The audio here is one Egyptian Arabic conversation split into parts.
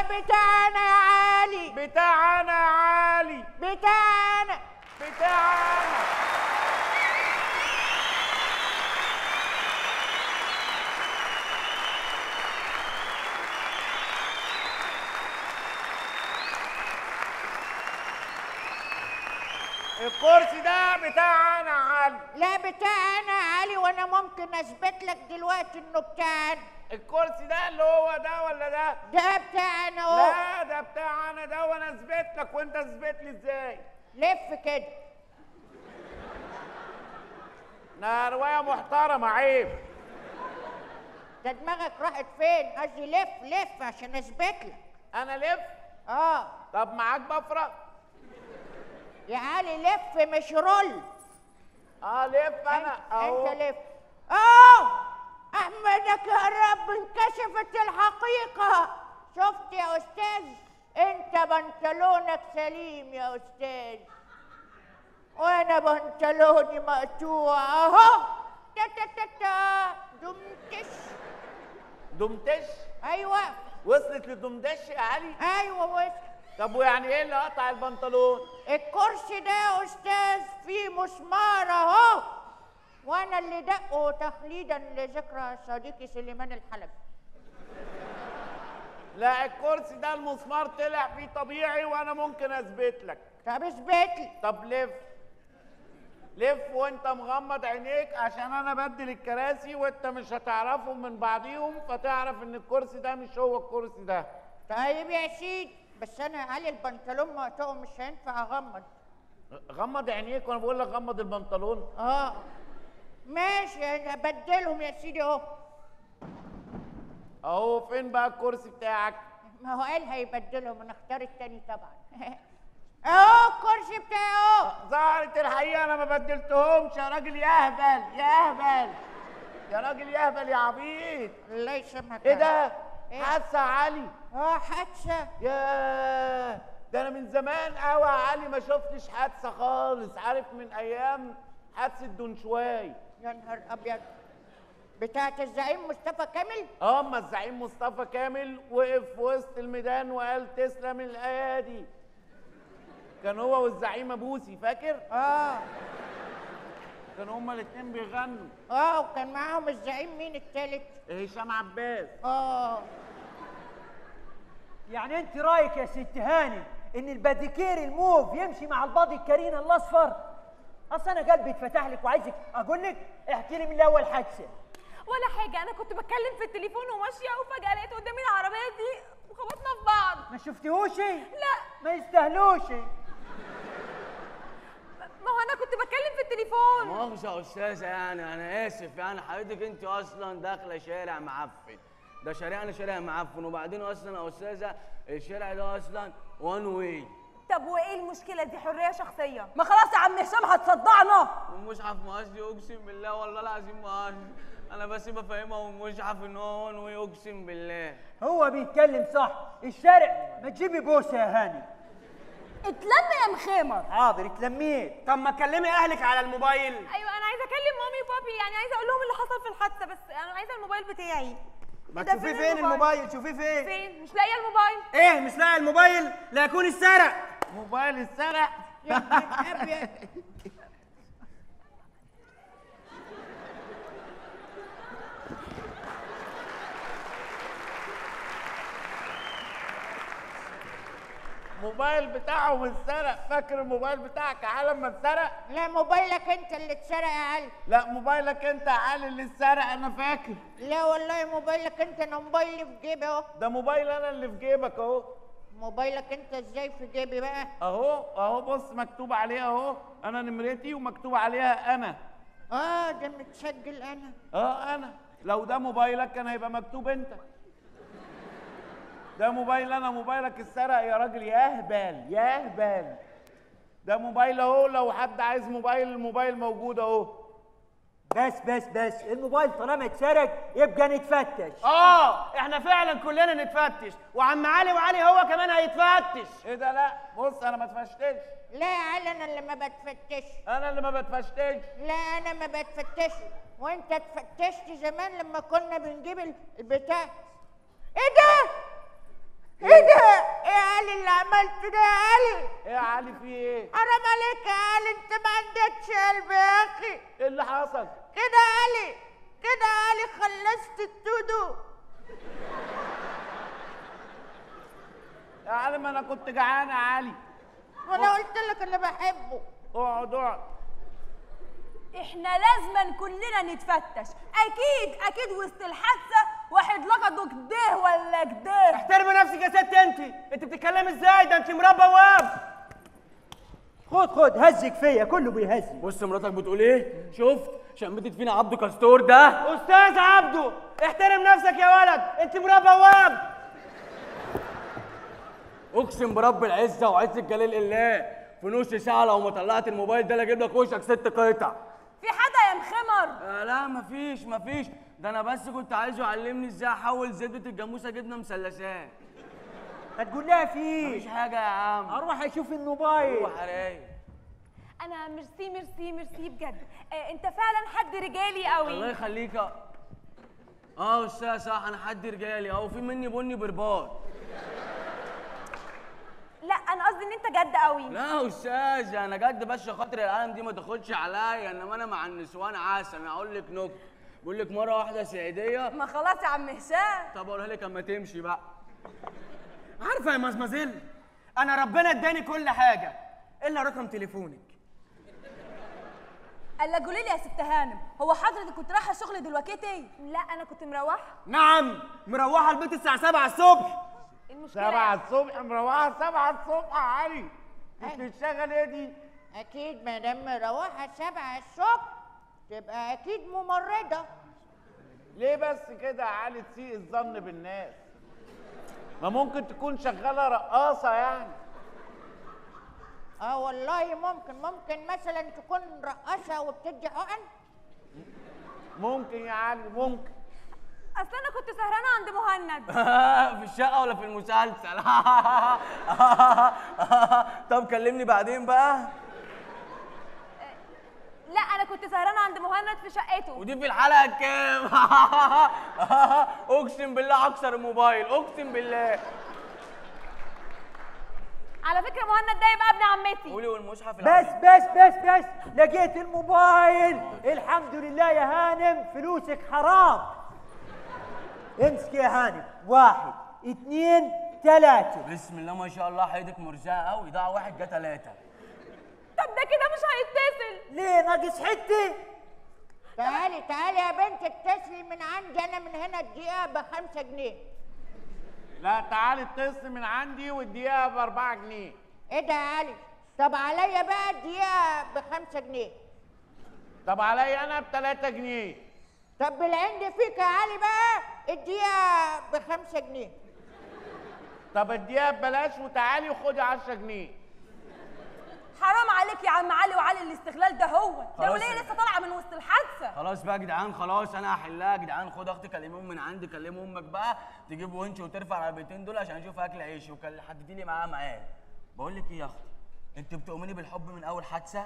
لا بتاعنا يا علي بتاعنا يا علي بتاعنا بتاعنا الكرسي ده بتاعنا يا علي لا بتاعنا يا علي وانا ممكن اثبت لك دلوقتي انه بتاعنا الكرسي ده اللي هو ده ولا ده ده بتاعنا اهو لا ده بتاعنا ده وانا اثبت لك وانت اثبت لي ازاي لف كده ده روايه محترمه عيب ده دماغك راحت فين قصدي لف لف عشان اثبت لك انا لف اه طب معاك بفرق يا علي لف مش رول اه لف انا انت, اهو انت لف اه احمدك يا رب انكشفت الحقيقه شفت يا استاذ انت بنطلونك سليم يا استاذ وانا بنطلوني مقطوع اهو تا تا تا تا دمتش دمتش ايوه وصلت لدمدش يا علي ايوه وصل طب ويعني ايه اللي قطع البنطلون الكرسي ده يا استاذ فيه مسمار اهو وانا اللي دقه تخليدا لذكرى صديقي سليمان الحلبي لا الكرسي ده المسمار طلع فيه طبيعي وانا ممكن اثبت لك طب اثبت لي طب لف لف وانت مغمض عينيك عشان انا بدل الكراسي وانت مش هتعرفهم من بعضيهم فتعرف ان الكرسي ده مش هو الكرسي ده طيب يا سيدي بس انا يا علي البنطلون مقطوع مش هينفع اغمض غمض عينيك وانا بقول لك غمض البنطلون اه ماشي انا بدلهم يا سيدي اهو اهو فين بقى الكرسي بتاعك ما هو قال هيبدلهم انا اختار التاني طبعا اهو الكرسي بتاعي اهو ظهرت الحقيقه انا ما بدلتهمش يا راجل يا اهبل يا اهبل يا راجل يا اهبل يا عبيط الله يسامحك ايه يا ده إيه؟ حادثه يا علي اه حادثه يا ده انا من زمان قوي يا علي ما شفتش حادثه خالص عارف من ايام حادثه دونشواي يا نهار ابيض بتاعت الزعيم مصطفى كامل اه اما الزعيم مصطفى كامل وقف في وسط الميدان وقال تسلم الايادي كان هو والزعيمه بوسي فاكر اه كانوا هما الاتنين بيغنوا اه وكان معاهم الزعيم مين التالت هشام عباس اه يعني انت رايك يا ست هاني ان الباديكير الموف يمشي مع البادي الكرينا الاصفر اصل انا قلبي اتفتح لك وعايزك اقول لك احكي لي من الاول حادثه ولا حاجه انا كنت بتكلم في التليفون وماشيه وفجاه لقيت قدامي العربيه دي وخبطنا في بعض ما شفتيهوش لا ما يستاهلوش ما هو انا كنت بتكلم في التليفون مؤاخذة يا أستاذة يعني أنا آسف يعني حضرتك أنت أصلا داخلة شارع معفن ده شارعنا شارع معفن وبعدين أصلا يا أستاذة الشارع ده أصلا وان واي طب وايه المشكله دي حريه شخصيه ما خلاص يا عم هشام هتصدعنا والمصحف مقصدي أقسم بالله والله العظيم ما قصدي أنا بس بفهمها والمصحف إن هو وان واي أقسم بالله هو بيتكلم صح الشارع ما تجيبي بوسه يا هاني اتلم يا مخيمر حاضر اتلميت طب ما تكلمي اهلك على الموبايل ايوه انا عايزه اكلم مامي وبابي يعني عايزه اقول لهم اللي حصل في الحادثه بس انا عايزه الموبايل بتاعي ما ده تشوفيه فين فين الموبايل؟ الموبايل شوفيه فين فين مش لاقيه الموبايل ايه مش لاقي الموبايل لا يكون اتسرق موبايل اتسرق يا نهار ابيض موبايل بتاعهم اتسرق فاكر الموبايل بتاعك يا علي لما اتسرق لا موبايلك انت اللي اتسرق يا علي لا موبايلك انت يا علي اللي اتسرق انا فاكر لا والله موبايلك انت انا موبايلي في جيبي اهو ده موبايل انا اللي في جيبك اهو موبايلك انت ازاي في جيبي بقى اهو اهو بص مكتوب عليه اهو انا نمرتي ومكتوب عليها انا اه ده متسجل انا اه انا لو ده موبايلك كان هيبقى مكتوب انت ده موبايل انا موبايلك اتسرق يا راجل يا اهبل يا اهبل ده موبايل اهو لو حد عايز موبايل الموبايل موجود اهو بس بس بس الموبايل طالما اتسرق يبقى نتفتش اه احنا فعلا كلنا نتفتش وعم علي وعلي هو كمان هيتفتش ايه ده لا بص انا ما اتفشتش لا يا علي انا اللي ما بتفتش انا اللي ما بتفشتش لا انا ما بتفتش وانت اتفتشت زمان لما كنا بنجيب ال- البتاع ايه ده ايه ده؟ ايه يا علي اللي عملته ده يا علي؟ ايه يا علي في ايه؟ حرام عليك يا علي انت ما عندكش قلب يا اخي ايه اللي حصل؟ كده يا علي كده يا علي خلصت التودو يا علي ما انا كنت جعان يا علي وانا قلت لك انا بحبه اقعد اقعد احنا لازما كلنا نتفتش اكيد اكيد وسط الحادثه واحد لقطه كده ولا كده احترمي نفسك يا ست انت انت بتتكلمي ازاي ده انت مربى بواب خد خد هزك فيا كله بيهزك بص مراتك بتقول ايه شفت شمتت فينا عبده كاستور ده استاذ عبده احترم نفسك يا ولد انت مربى بواب اقسم برب العزه وعزه جلال الله في نص ساعه لو ما طلعت الموبايل ده لا اجيب لك وشك ست قطع في حدا يا مخمر آه لا مفيش مفيش ده انا بس كنت عايزه يعلمني ازاي احول زبده الجاموسه جبنه مثلثات هتقول لها مفيش في حاجه يا عم اروح اشوف الموبايل روح يا رايق انا ميرسي ميرسي ميرسي بجد آه انت فعلا حد رجالي الله قوي يخليك يا- اه استاذ صح انا حد رجالي اهو في مني بني برباط لا انا قصدي ان انت جد قوي لا يا استاذ انا جد بس عشان خاطر العالم دي ما تاخدش عليا انما انا مع النسوان عسل انا اقول لك نكته بقول لك مره واحده سعيديه ما خلاص يا عم هشام طب اقولها لك اما تمشي بقى عارفه يا مزمزل انا ربنا اداني كل حاجه الا رقم تليفونك قال لك قولي لي يا ست هانم هو حضرتك كنت رايحه الشغل دلوقتي لا انا كنت مروحه نعم مروحه البيت الساعه 7 الصبح المشكله سبعة الصبح مروحة سبعة الصبح يا علي انت بتشتغل ايه دي؟ اكيد ما دام مروحه سبعة الصبح تبقى اكيد ممرضه ليه بس كده يا علي تسيء الظن بالناس؟ ما ممكن تكون شغالة رقاصة يعني اه والله ممكن ممكن مثلا تكون رقاصه وبتدي حقن ممكن يا علي ممكن اصل انا كنت سهرانه عند مهند في الشقه ولا في المسلسل طب كلمني بعدين بقى لا انا كنت سهرانه عند مهند في شقته ودي في الحلقه كام اقسم بالله اكسر الموبايل اقسم بالله على فكره مهند ده يبقى ابن عمتي قولي والمصحف بس العظيم. بس بس بس لقيت الموبايل الحمد لله يا هانم فلوسك حرام امسك يا هانم واحد اثنين ثلاثة بسم الله ما شاء الله حياتك مرزقه قوي ضاع واحد جه ثلاثه طب ده كده مش هيتصل ليه ناقص حتة تعالي تعالي يا بنت اتصلي من عندي انا من هنا الدقيقه بخمسة جنيه لا تعالي اتصل من عندي والدقيقة بأربعة جنيه ايه ده يا علي طب عليا بقى الدقيقه بخمسة جنيه طب عليا أنا بتلاتة جنيه طب بالعند فيك يا علي بقى الدقيقه بخمسة جنيه طب الدقيقة ببلاش وتعالي وخدي 10 جنيه حرام عليك يا عم علي وعلي الاستغلال ده هو ده خلاص وليه يا لسه طالعه من وسط الحادثه خلاص بقى يا جدعان خلاص انا هحلها يا جدعان خد اختي كلميهم من عندي كلم امك بقى تجيب ونش وترفع العربيتين دول عشان اشوف اكل عيش وحددي لي معاها معاه بقول لك ايه يا اختي انت بتؤمني بالحب من اول حادثه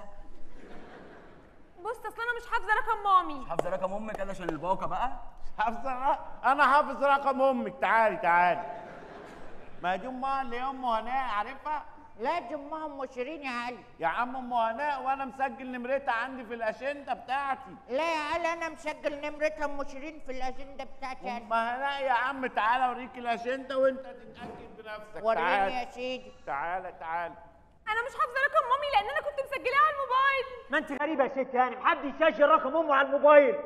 بص اصل انا مش حافظه رقم مامي حافظه رقم امك كده عشان الباقه بقى حافظ أنا حافظ رقم أمك تعالي تعالي ما دي أمها اللي هي أم هناء عارفها؟ لا دي امهم مشيرين يا علي يا عم أم هناء وأنا مسجل نمرتها عندي في الأشندة بتاعتي لا يا علي انا مسجل نمرتها مشيرين في الاجنده بتاعتي يا أم هناء يا عم تعالى أوريك الأشندة وأنت تتأكد بنفسك وريني تعالى يا سيدي تعالى تعالى انا مش حافظه رقم مامي لان انا كنت مسجلاه على الموبايل ما انت غريبة يا ست هانم حد يسجل رقم امه على الموبايل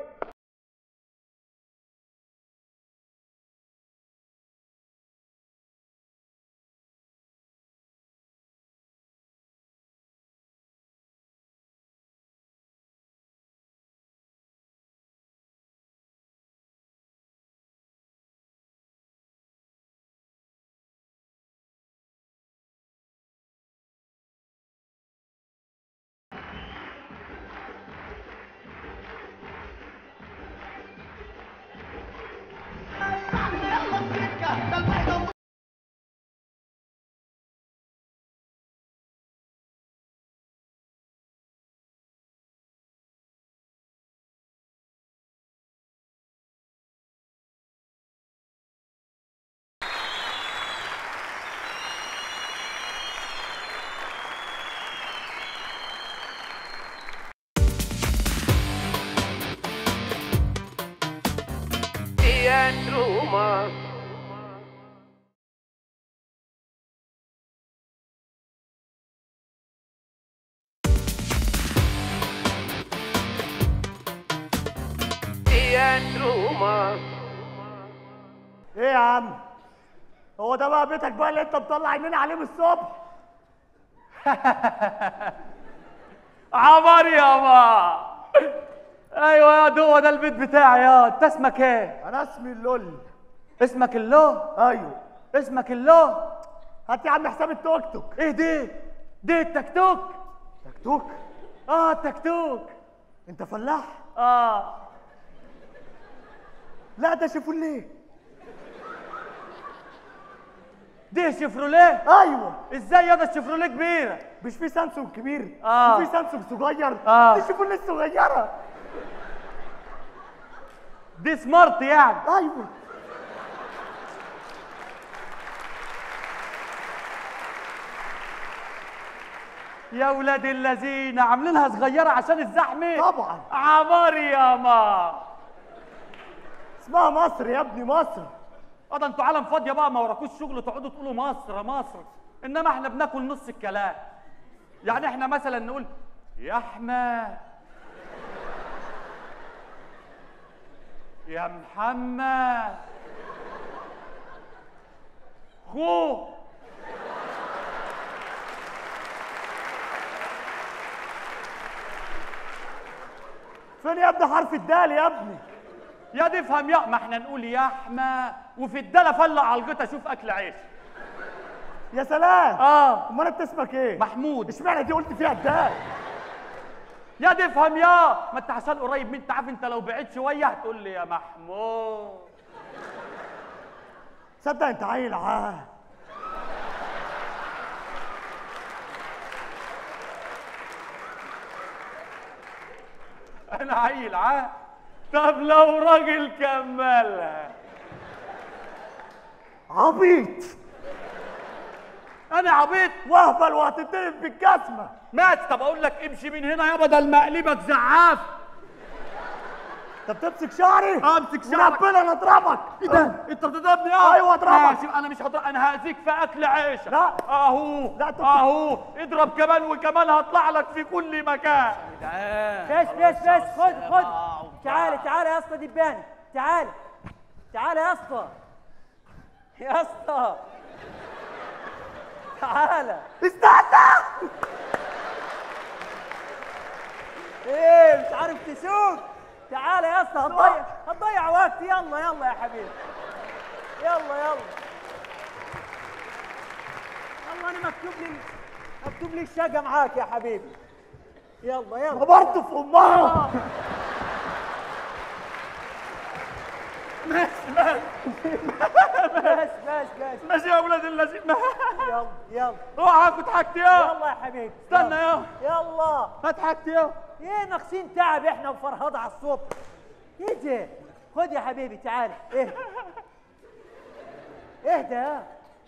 تياترو مصر تياترو مصر ايه يا عم هو ده بقى بيتك بقى اللي انت مطلع عينينا عليه من الصبح عمر يابا ايوه يا هو ده البيت بتاعي يا انت اسمك ايه انا اسمي اللول اسمك اللو ايوه اسمك اللو هات يا عم حساب التوك توك ايه دي دي التكتوك توك توك اه التكتوك انت فلاح اه لا ده شيفوليه دي شيفروليه ايوه ازاي يا ده الشيفروليه كبيره مش في سامسونج كبير آه. وفي سامسونج صغير آه. دي شيفوليه الصغيره دي سمارت يعني ايوه يا ولاد الذين عاملينها صغيره عشان الزحمه طبعا عمر ياما اسمها مصر يا ابني مصر اه ده انتوا عالم فاضيه بقى ما وراكوش شغل تقعدوا تقولوا مصر مصر انما احنا بناكل نص الكلام يعني احنا مثلا نقول يا احمد يا محمد خو فين يا ابني حرف الدال يا ابني يا دي افهم يا ما احنا نقول يا احمد وفي الداله فلع على الغيطه شوف اكل عيش يا سلام اه امال انت اسمك ايه محمود اشمعنى دي قلت فيها الدال يا دي افهم يا ما انت عشان قريب من انت عارف انت لو بعيد شويه هتقول لي يا محمود صدق انت عيل عاه انا عيل عا طب لو راجل كملها عبيط انا عبيط واهبل وهتتضرب بالجزمه مات طب اقول لك امشي من هنا يا بدل ما اقلبك زعاف انت بتمسك شعري امسك شعرك. وربنا انا اضربك ايه ده انت بتضربني اه أيوة اضربك. ماشي انا مش هضرب انا هاذيك في اكل عيشك لا. اهو لا، أنت- اهو اضرب كمان وكمان هطلع لك في كل مكان بس بس بس خد خد تعال تعال يا اسطى دباني تعال تعال يا اسطى يا اسطى تعال استنى ايه مش عارف تسوق تعال يا اسطى هتضيع هتضيع وقت يلا يلا يا حبيبي يلا يلا يلا انا مكتوب لي مكتوب لي الشقه معاك يا حبيبي يلا يلا برضه في امها ماشي ماشي بس بس بس ماشي يا ولاد اللذين يلا يلا اوعى هاخد حاجتي يا يلا يا حبيبي استنى يا يلا هات حاجتي يا ايه ناقصين تعب احنا وفرهضة على الصبح ايه ده خد يا حبيبي تعال اهدى اهدى يا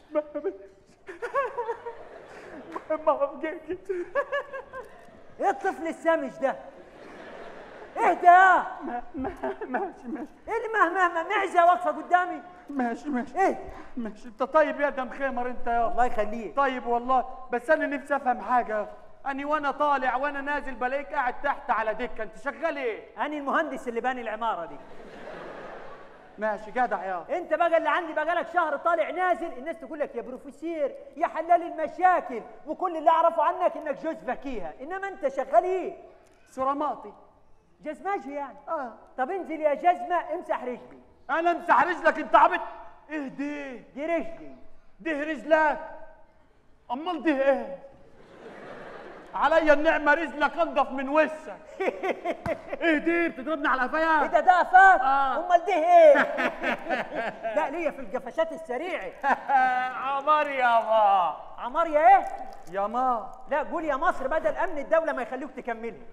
ايه الطفل السمج ده اهدى يا ماشي ماشي ايه اللي مهما مهما معزه واقفه قدامي ماشي ماشي ايه ماشي انت طيب يا دم خمر انت يا الله يخليك طيب والله بس انا نفسي افهم حاجه اني وانا طالع وانا نازل بلاقيك قاعد تحت على دكه انت شغال ايه انا المهندس اللي باني العماره دي ماشي جدع يا انت بقى اللي عندي بقى لك شهر طالع نازل الناس تقول لك يا بروفيسير يا حلال المشاكل وكل اللي اعرفه عنك انك جوز فكيهه انما انت شغال ايه سرماطي جزماجي يعني اه طب انزل يا جزمه امسح رجلي انا امسح رجلك انت عبيط ايه دي دي رجلي ده رجلك امال ده ايه عليا النعمه رجلك انضف من وشك ايه دي بتضربني على ايه قفايا ده ده قفاك آه. امال ده ايه لا ليا في القفشات السريعه عمر يابا عمار يا ايه يا ما لا قول يا مصر بدل امن الدوله ما يخلوك تكملها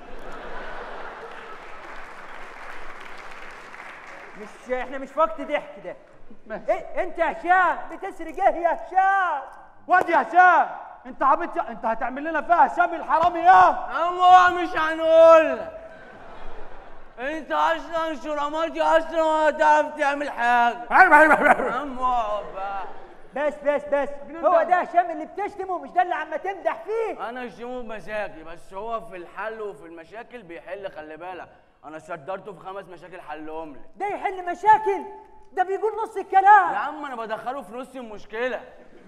مش احنا مش في وقت ضحك ده ماشي. إيه انت يا هشام بتسرق ايه يا هشام واد يا هشام انت عبيط يا انت هتعمل لنا فيها هشام الحرامي يا الله مش هنقول انت اصلا شرماتي اصلا ولا تعرف تعمل حاجه ايوه ايوه ايوه يا عم اقعد بقى بس بس بس هو ده هشام اللي بتشتمه مش ده اللي عم تمدح فيه انا اشتمه بمزاجي بس هو في الحل وفي المشاكل بيحل خلي بالك انا صدرته في خمس مشاكل حلهم لي ده يحل مشاكل ده بيقول نص يا الكلام عم انا بدخله في نص المشكله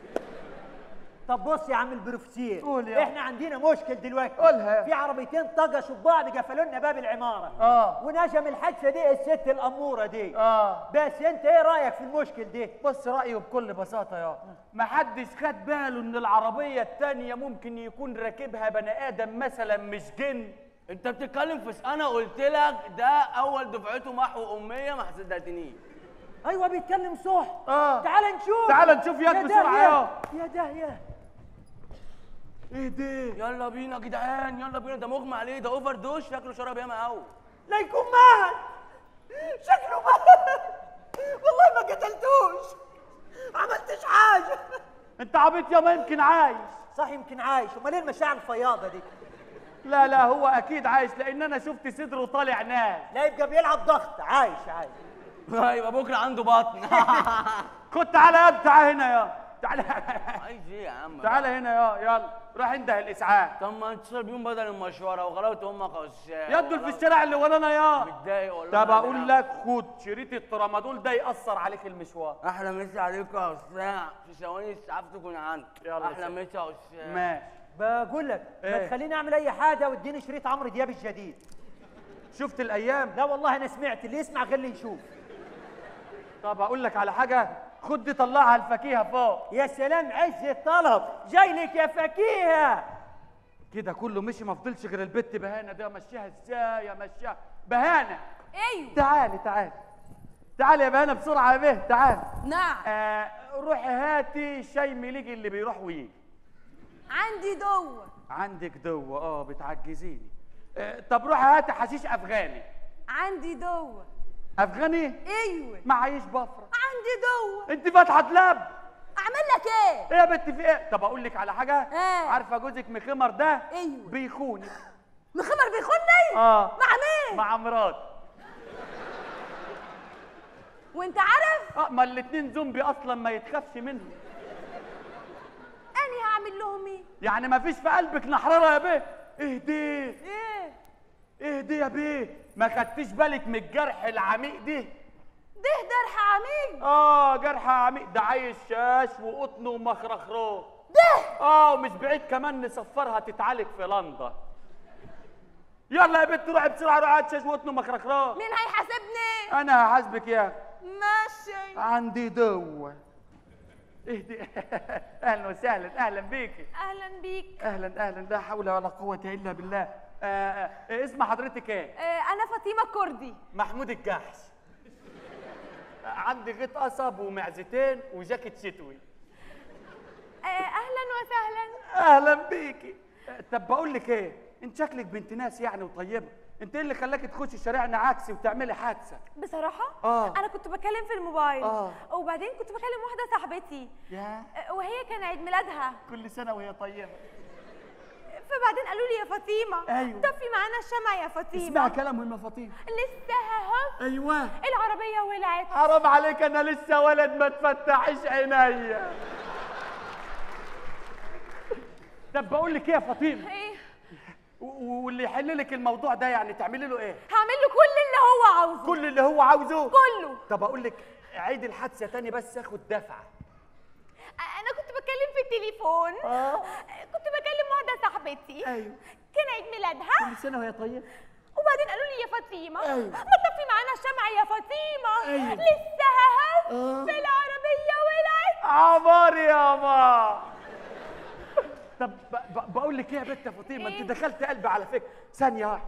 طب بص يا عم البروفيسير قول يا. احنا عندنا مشكل دلوقتي قولها. في عربيتين طقشوا ببعض قفلوا لنا باب العماره اه ونجم الحادثه دي الست الاموره دي اه بس انت ايه رايك في المشكل دي بص رأيه بكل بساطة يا ما حدش خد باله ان العربية التانية ممكن يكون راكبها بني آدم مثلا مش جن انت بتتكلم في س- انا قلت لك ده اول دفعته محو اميه ما صدقتنيش ايوه بيتكلم صح اه تعال نشوف تعال نشوف يد يا بسرعة داهية. يا يا داهيه ايه ده يلا بينا يا جدعان يلا بينا ده مغمى عليه ده اوفر دوش شكله شرب ياما قوي لا يكون مات شكله مات والله ما قتلتوش عملتش حاجه انت عبيط يا ما يمكن عايش صح يمكن عايش امال ايه المشاعر الفياضه دي لا لا هو اكيد عايش لان انا شفت صدره طالع ناس لا يبقى بيلعب ضغط عايش عايش يبقى بكره عنده بطن خد تعالى يا تعالى هنا يا تعالى عايز ايه يا عم تعالى هنا يا يلا روح انده الاسعاف طب ما اتصل بيهم بدل المشوره وغلبت امك غشاش يدوا في الشارع اللي ورانا يا متضايق والله طب اقول لك خد شريط الترامادول ده ياثر عليك المشوار احلى مسا عليك يا استاذ في ثواني السعاف تكون عندك يلا احلى سلام. مسا يا استاذ ماشي بقول لك ما إيه؟ تخليني اعمل اي حاجه واديني شريط عمرو دياب الجديد شفت الايام لا والله انا سمعت اللي يسمع غير اللي يشوف طب اقول لك على حاجه خد دي طلعها الفكيهه فوق يا سلام عز الطلب جاي لك يا فكيهه كده كله مشي ما فضلش غير البت بهانه ده مشيها ازاي امشيها بهانه ايوه تعالي تعالي تعالي يا بهانه بسرعه يا به تعالي نعم آه روحي هاتي شاي مليجي اللي بيروح ويجي عندي دوه عندك دوه اه بتعجزيني آه طب روحي هاتي حشيش افغاني عندي دوه افغاني ايوه معيش بفرة عندي دوه انت فاتحه دلاب اعمل لك ايه ايه يا بنت في ايه طب اقول لك على حاجه إيه؟ عارفه جوزك مخمر ده ايوه بيخونك مخمر بيخوني اه مع مين مع مرات وانت عارف اه ما الاتنين زومبي اصلا ما يتخافش منهم اني هعمل لهم ايه يعني ما فيش في قلبك نحرره يا بيه اهدي ايه اهدي يا بيه ما خدتيش بالك من الجرح العميق ده ده درح عميق اه جرح عميق ده عايز شاش وقطن ومخرخرو ده اه ومش بعيد كمان نسفرها تتعالج في لندن يلا يا بنت روحي بسرعه روحي هات شاش وقطن ومخرخرو مين هيحاسبني انا هحاسبك يا ماشي عندي دوه اهدي اهلا وسهلا اهلا بيكي اهلا بيك اهلا اهلا لا حول ولا قوه الا بالله آه آه اسم حضرتك ايه آه انا فاطمه كردي محمود الجحش آه، عندي غيط قصب ومعزتين وجاكيت شتوي آه اهلا وسهلا اهلا بيكي آه، طب بقول لك ايه انت شكلك بنت ناس يعني وطيبه انت ايه اللي خلاكي تخشي شارعنا عكسي وتعملي حادثه بصراحه آه. انا كنت بتكلم في الموبايل آه. وبعدين كنت بكلم واحده صاحبتي يا آه، وهي كان عيد ميلادها كل سنه وهي طيبه فبعدين قالوا لي يا فاطمه أيوة. طفي معانا الشمع يا فاطمه اسمعي كلام ام فاطمه لسه اهو ايوه العربيه ولعت حرام عليك انا لسه ولد ما تفتحش عينيا طب بقول لك ايه يا فاطمه ايه و- واللي يحل لك الموضوع ده يعني تعملي له ايه هعمل له كل اللي هو عاوزه كل اللي هو عاوزه كله طب اقول لك عيد الحادثه تاني بس اخد دفعه انا كنت بتكلم في التليفون آه. كنت بكلم واحده صاحبتي أيوة. كان عيد ميلادها كل سنه وهي طيبه وبعدين قالوا لي يا فاطمه أيوة. ما تطفي معانا الشمع يا فاطمه أيوة. لسه اهو آه. في العربيه ولعت عمار يا ما طب ب- ب- بقول لك ايه يا بنت يا فاطمه إيه؟ انت دخلت قلبي على فكره ثانيه واحده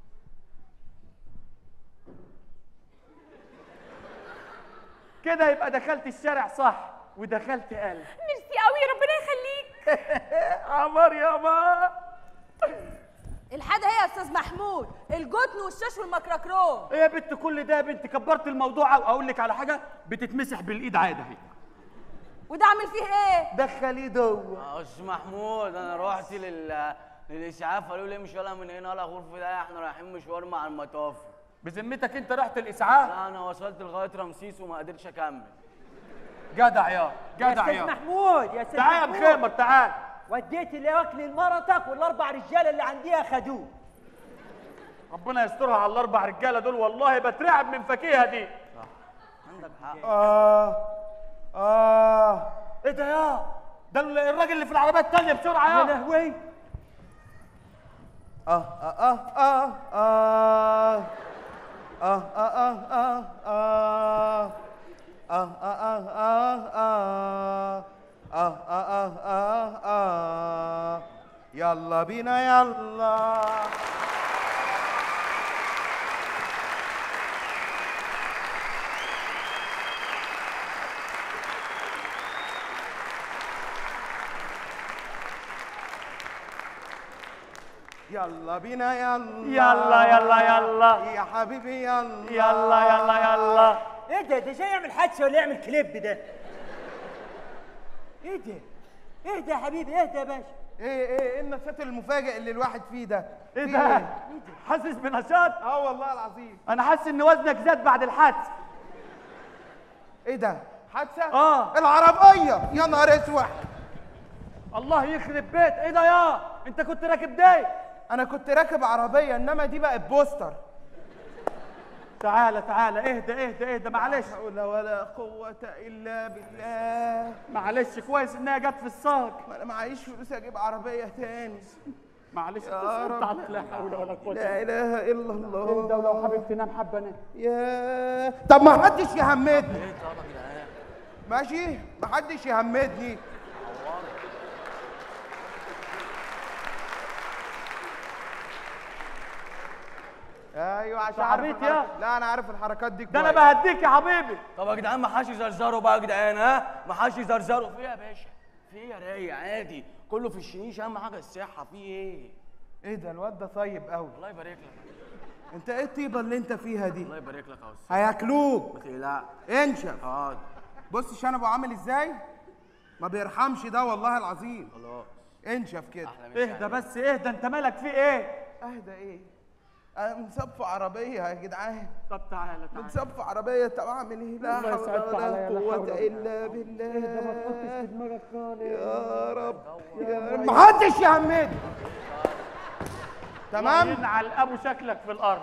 كده يبقى دخلت الشارع صح ودخلت قلب ميرسي قوي ربنا يخليك عمار يا ما الحاجه هي يا استاذ محمود الجتن والشاش والمكركرون ايه يا بنت كل ده يا بنت كبرت الموضوع أوي. اقول لك على حاجه بتتمسح بالايد عادي اهي وده عامل فيه ايه دخلي دوه يا استاذ محمود انا رحت لل للاسعاف قالوا لي امشي ولا من هنا ولا غرفه ده احنا رايحين مشوار مع المطافي بذمتك انت رحت الاسعاف لا انا وصلت لغايه رمسيس وما قدرتش اكمل جدع يا يا جدع استاذ يا محمود يا استاذ تعال يا محمود مخيمر تعال وديت الاكل لمرتك والاربع رجاله اللي عنديها خدوه ربنا يسترها على الاربع رجاله دول والله بترعب من فكيها دي عندك حق اه اه ايه ده يا ده الراجل اللي في العربيه الثانيه بسرعه يا يا لهوي اه اه اه اه اه اه اه اه اه اه اه اه اه اه اه اه اه يلا بينا يلا يلا بينا يلا يلا يلا يلا يا حبيبي يلا يلا يلا يلا ايه ده ده جاي يعمل حادثه ولا يعمل كليب ده ايه ده ايه ده يا حبيبي ايه ده يا باشا ايه ايه ايه النشاط المفاجئ اللي الواحد فيه ده ايه في ده حاسس بنشاط اه والله العظيم انا حاسس ان وزنك زاد بعد الحادث ايه ده حادثه اه العربيه يا نهار اسود الله يخرب بيت ايه ده يا انت كنت راكب داي انا كنت راكب عربيه انما دي بقت بوستر تعالى تعالى اهدى اهدى اهدى معلش لا حول ولا قوه الا بالله معلش كويس انها جت في الساق ما انا معيش فلوس اجيب عربيه تاني معلش يا انت رب. لا حول ولا قوه لا اله الا الله انت ولو حابب تنام حبه نام يا طب ما حدش يهمدني ايه طبعا يا جدعان ماشي ما حدش يهمدني ايوه عشان عارف عبيط الحركات- يا. لا انا عارف الحركات دي ده انا كويس. بهديك يا حبيبي طب يا جدعان ما حدش يزرزروا بقى يا جدعان ها ما حدش يزرزروا في ايه يا باشا في ايه يا رايق عادي كله في الشنيش اهم حاجه الصحه في ايه ايه ده الواد ده طيب قوي الله يبارك لك انت ايه الطيبه اللي انت فيها دي الله يبارك لك يا استاذ هياكلوك ما تقلقش انشف حاضر بص شنبه عامل ازاي ما بيرحمش ده والله العظيم خلاص انشف كده احلى مسا اهدى بس اهدى انت مالك في ايه اهدى ايه انا مصف عربيه يا جدعان طب تعالى تعالى متصف عربيه طب اعمل ايه لا الله حول يسعدك ولا عليا، لا حول قوه ولا الا بالله دماغك خالص يا رب يا رب محدش يهمدني تمام ينعل ابو شكلك في الارض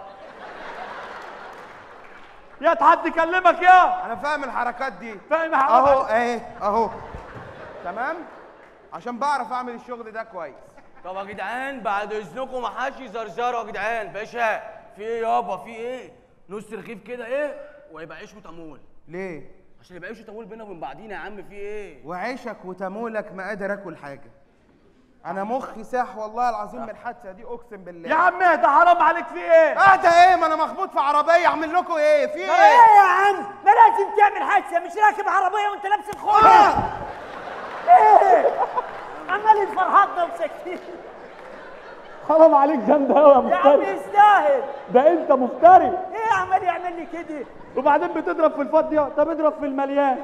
يا حد يكلمك يا انا فاهم الحركات دي فاهم اهو حضرتك اهي اهو تمام عشان بعرف اعمل الشغل ده كويس طب يا جدعان بعد اذنكم ما حدش يزرزروا يا جدعان باشا في ايه يابا في ايه نص رغيف كده ايه ويبقى عيش وتمول ليه عشان يبقى عيش وتمول بينا وبين بعضينا يا عم في ايه وعيشك وتمولك ما قادر اكل حاجه انا مخي ساح والله العظيم من الحادثه دي اقسم بالله يا عم اهدى حرام عليك في ايه اهدى ايه ما انا مخبوط في عربيه اعمل لكم ايه في ايه ايه يا عم ما لازم تعمل حادثه مش راكب عربيه وانت لابس الخوذه آه. ايه عمال يفرهطنا وساكتين حرام عليك جامد قوي يا يا عم مفتري يستاهل ده انت مفتري ايه عمال يعمل لي كده وبعدين بتضرب في الفاضيه طب اضرب في المليان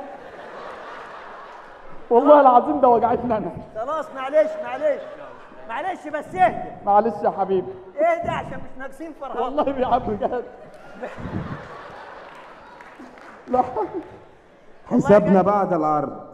والله العظيم ده وجعتني انا خلاص معلش معلش معلش بس اهدى معلش يا حبيبي اهدى عشان مش ناقصين فرهطه والله يا عم بجد لا حسابنا بعد العرض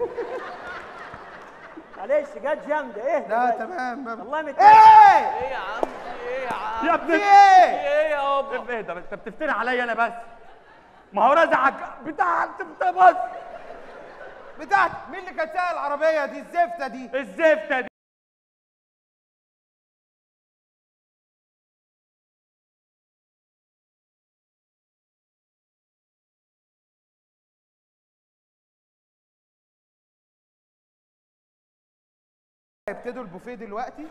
معلش جت جامده اهدى لا بس. تمام والله مت ايه ايه يا عم في ايه يا عم يا ابني في في ايه ايه يابا ايه ده انت بتفتري عليا انا بس ما هو رزعك بتاع انت بس بتاعت مين اللي كانت سايق العربيه دي الزفته دي الزفته دي هيبتدوا البوفيه دلوقتي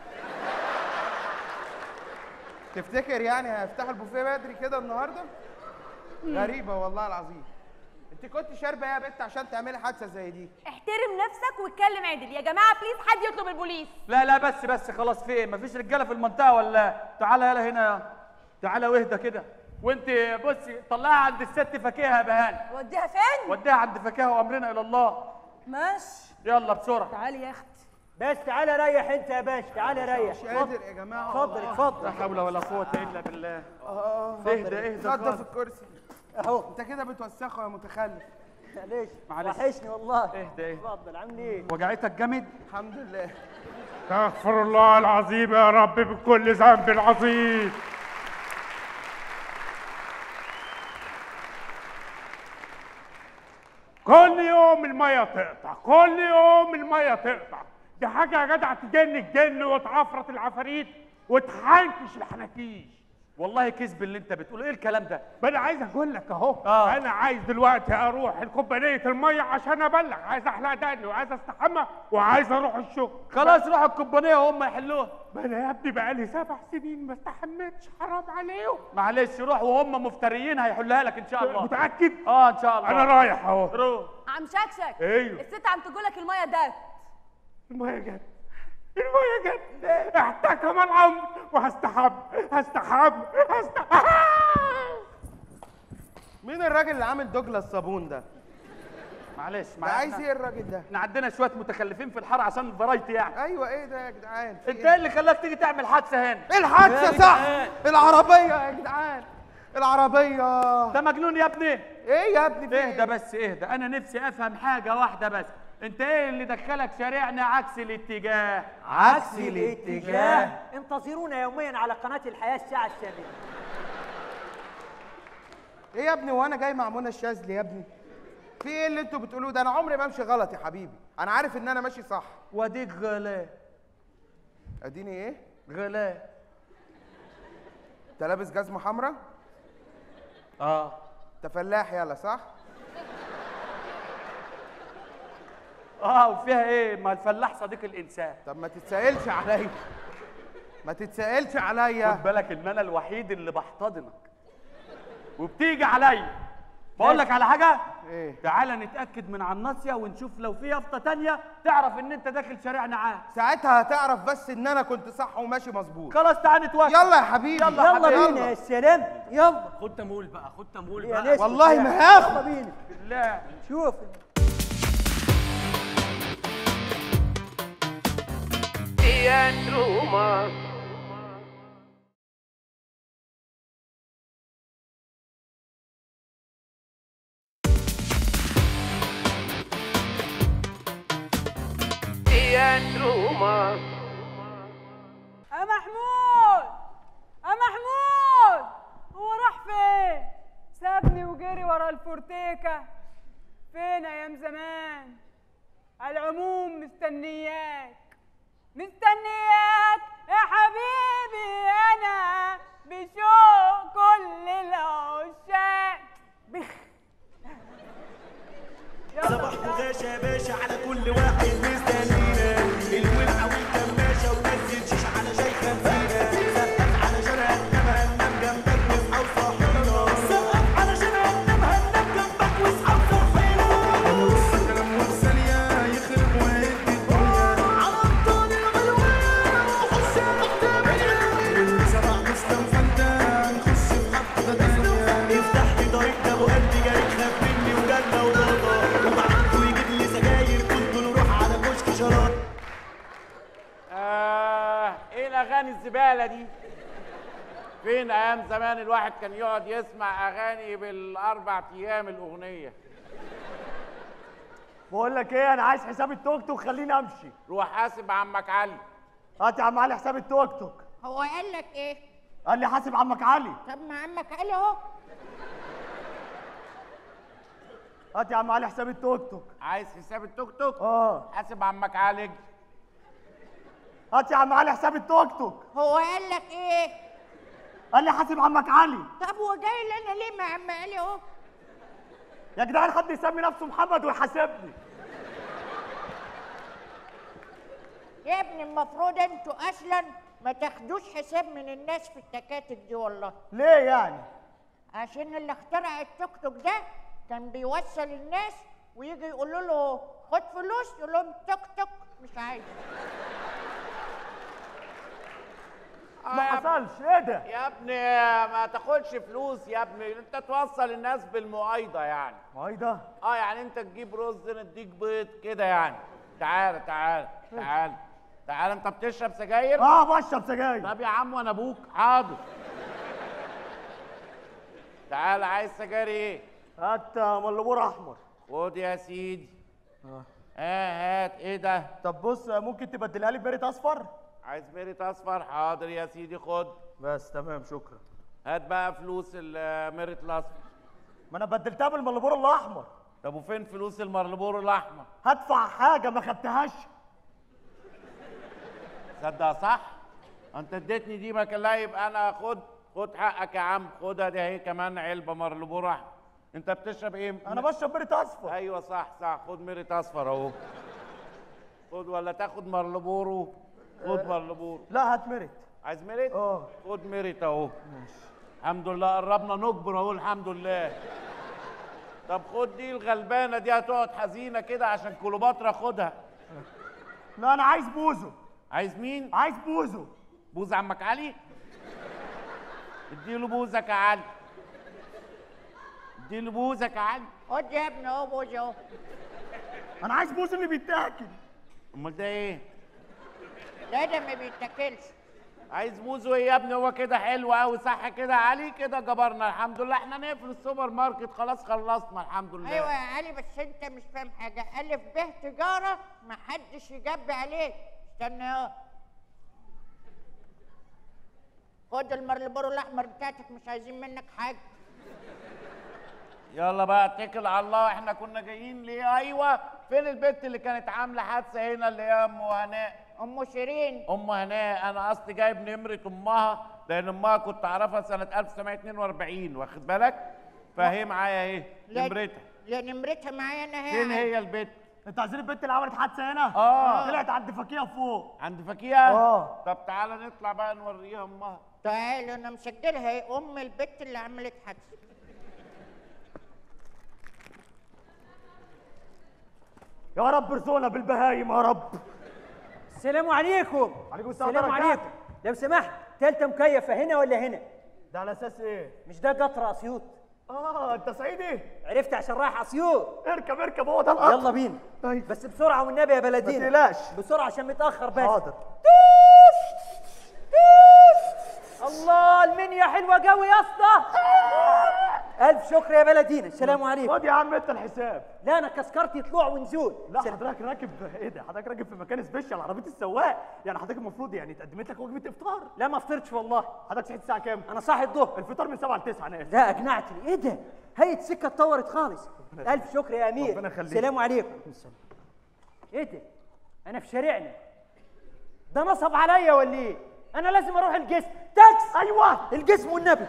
تفتكر يعني هيفتحوا البوفيه بدري كده النهارده غريبه والله العظيم انت كنت شاربه ايه يا بنت عشان تعملي حادثه زي دي احترم نفسك واتكلم عدل يا جماعه بليز حد يطلب البوليس لا لا بس بس خلاص في ايه مفيش رجاله في المنطقه ولا تعالى يلا هنا يا تعالى واهدى كده وانت بصي طلعها عند الست فكيها يا بهان وديها فين وديها عند فكاهه وامرنا الى الله ماشي يلا بسرعه تعالي يا اختي بس تعالى ريح انت يا باشا تعالى ريح مش قادر يا جماعه اتفضل والله. اتفضل لا حول ولا قوه الا بالله اهدى اهدى اتفضل في خالص. الكرسي اهو انت كده بتوسخه يا متخلف معلش معلش. وحشني والله اهدى اهدى اتفضل عامل ايه وجعتك جامد الحمد لله استغفر الله العظيم يا رب بكل ذنب عظيم كل يوم المية تقطع كل يوم المية تقطع دي حاجة يا جدع تجن الجن وتعفرت العفاريت وتحنكش الحناكيش والله كذب اللي انت بتقوله ايه الكلام ده ما انا عايز اقول لك اهو آه. انا عايز دلوقتي اروح الكوبانيه الميه عشان ابلغ عايز احلق دقني وعايز استحمى وعايز اروح الشغل خلاص روح الكوبانيه وهم يحلوها ما انا يا ابني بقالي سبع سنين ما استحملتش حرام عليهم معلش روح وهم مفتريين هيحلها لك ان شاء الله متاكد اه ان شاء الله انا رايح اهو روح عم شكشك ايوه. الست عم تقولك الميه ده الميه جت الميه جت احتكم الامر وهستحب هستحب هستحب مين الراجل اللي عامل دوجلاس صابون ده معلش ده معلش عايز ايه الراجل ده احنا عندنا شويه متخلفين في الحاره عشان الفرايتي يعني ايوه ايه ده يا جدعان في انت إيه؟ ايه اللي خلاك تيجي تعمل حادثه هنا ايه الحادثه يا صح جدعان. العربيه يا جدعان العربيه انت مجنون يا ابني ايه يا ابني في اهدى بس اهدى انا نفسي افهم حاجه واحده بس انت ايه اللي دخلك شارعنا عكس الاتجاه عكس الاتجاه انتظرونا يوميا على قناه الحياه الساعه الثامنه ايه يا ابني وانا جاي مع منى الشاذلي يا ابني في ايه اللي انتوا بتقولوه ده انا عمري ما امشي غلط يا حبيبي انا عارف ان انا ماشي صح واديك غلا اديني ايه غلا انت لابس جزمه حمراء اه انت فلاح يلا صح اه وفيها ايه ما الفلاح صديق الانسان طب ما تتسائلش عليا ما تتسائلش عليا خد بالك ان انا الوحيد اللي بحتضنك وبتيجي عليا بقول لك على حاجه ايه تعالى نتاكد من على الناصيه ونشوف لو في يافطه تانية تعرف ان انت داخل شارعنا عام ساعتها هتعرف بس ان انا كنت صح وماشي مظبوط خلاص تعالى نتوكل يلا يا حبيبي يلا يلا حبيبي. بينا يا سلام يلا خد تمول بقى خد تمول يا بقى نسمة والله يا- ما هاخد. يلا بينا بالله شوف Teatro Mas. Teatro Mas. يا محمود يا محمود هو راح فين سابني وجري ورا الفورتيكا فين ايام زمان على العموم مستنياك مستنياك يا حبيبي انا بشوق كل العشاق بخ صباح وغاشة يا باشا على كل واحد مستنينا الولعة والكماشة ونزل شيش على شاي خمسينة سقف علشان هننام هننام جنبك واصحى وصحينا سقف علشان هننام هننام جنبك واصحى وصحينا كلام ثانية يخرب ويدي الدنيا على أبطال الغلوان وحسام التابعين سبع مستنفلتة نخش في حق تانية افتح لي طريق ده ابو قلبي جاي خاف مني وجنة وضربة وبعته يجيب لي سجاير قلت له روح على كشك شراب آه ايه الاغاني الزباله دي فين ايام زمان الواحد كان يقعد يسمع اغاني بالاربع ايام الاغنيه بقول لك ايه انا عايز حساب التوك توك خليني امشي روح حاسب عمك علي هات يا عم علي حساب التوك توك هو قال لك ايه قال لي حاسب عمك علي طب ما عمك قال اهو هات يا عم علي حساب التوك توك عايز حساب التوك توك اه حاسب عمك علي هات يا عم علي حساب التوك توك هو قال لك ايه قال لي حاسب عمك علي طب وجاي لنا ليه مع عم علي اهو يا جدعان حد يسمي نفسه محمد ويحاسبني يا ابني المفروض انتوا اصلا ما تاخدوش حساب من الناس في التكاتك دي والله ليه يعني عشان اللي اخترع التوك توك ده كان بيوصل الناس ويجي يقولوا له خد فلوس يقول لهم توك توك مش عايز ما حصلش ايه ده يا ابني ما تاخدش فلوس يا ابني انت توصل الناس بالمؤايده يعني ما ايه ده اه يعني انت تجيب رز نديك بيض كده يعني تعال تعال تعال تعال انت بتشرب سجاير اه بشرب سجاير طب يا عم وانا ابوك حاضر تعال عايز سجاير ايه هات ملبور احمر خد يا سيدي اه هات ايه ده طب بص ممكن تبدلها لي ببريت اصفر عايز ميريت اصفر حاضر يا سيدي خد بس تمام شكرا هات بقى فلوس الميريت الاصفر ما انا بدلتها بالملبور الاحمر طب وفين فلوس المرلبور الاحمر هدفع حاجه ما خدتهاش صدق صح انت اديتني دي ما كان لا يبقى انا خد خد حقك يا عم خدها دي اهي كمان علبه مرلبور احمر انت بتشرب ايه انا بشرب بريت اصفر ايوه صح صح خد ميريت اصفر اهو خد ولا تاخد مرلبورو خد مرلبورو لا هات مريت عايز ميريت اه خد ميريت اهو الحمد لله قربنا نكبر اهو الحمد لله طب خد دي الغلبانه دي هتقعد حزينه كده عشان كليوباترا خدها لا انا عايز بوزو عايز مين عايز بوزو بوز عمك علي اديله بوزك يا علي اديله بوزك يا علي خد يا ابني اهو بوز اهو انا عايز بوزو اللي بيتاكل امال ده ايه ده ده ما بيتاكلش عايز بوزو ايه يا ابني هو كده حلو قوي صح كده يا علي كده جبرنا الحمد لله احنا نقفل السوبر ماركت خلاص خلصنا الحمد لله ايوه يا علي بس انت مش فاهم حاجه الف ب تجاره ما حدش يجب عليك استنى اهو خد المرلبورو الاحمر بتاعتك مش عايزين منك حاجه يلا بقى اتكل على الله احنا كنا جايين ليه ايوه فين البنت اللي كانت عامله حادثه هنا اللي هي ام هناء ام شيرين ام هناء انا قصدي جايب نمره امها لان امها كنت اعرفها سنه 1942 واخد بالك فهي معايا اهي لا- نمرتها لا نمرتها معايا انا هي فين هي البت انتوا عايزين البنت اللي عملت حادثه هنا اه طلعت عند فكيه فوق عند فكيه اه. طب تعالى نطلع بقى نوريها امها تعال انا مسجلها هي ام البت اللي عملت حادثه يا رب ارزقنا بالبهايم يا رب السلام عليكم عليكم السلام السلام ورحمة الله. عليكم لو سمحت تالتة مكيفة هنا ولا هنا؟ ده على اساس ايه مش ده قطر اسيوط اه انت صعيدي عرفت عشان رايح اسيوط اركب اركب هو ده القطر يلا بينا طيب بس بسرعة والنبي يا بلدينا ما تقلقش. بسرعة عشان متأخر بس حاضر الله المنيا حلوة قوي يا اسطى ألف شكر يا بلدينا السلام عليكم خد يا عم انت الحساب لا أنا كسكرتي طلوع ونزول لا سلام. حضرتك راكب ايه ده حضرتك راكب في مكان سبيشال عربيه السواق يعني حضرتك المفروض يعني اتقدمت لك وجبه افطار لا ما فطرتش والله حضرتك صحيت الساعه كام أنا صاحي الظهر الفطار من 7 ل 9 انا اسف لا أقنعتني إيه ده؟ هيئة السكة اتطورت خالص ألف شكر يا أمير ربنا يخليك. السلام عليكم إيه ده؟ أنا في شارعنا ده نصب عليا ولا إيه؟ أنا لازم أروح الجسم تاكس ايوه الجسم والنبي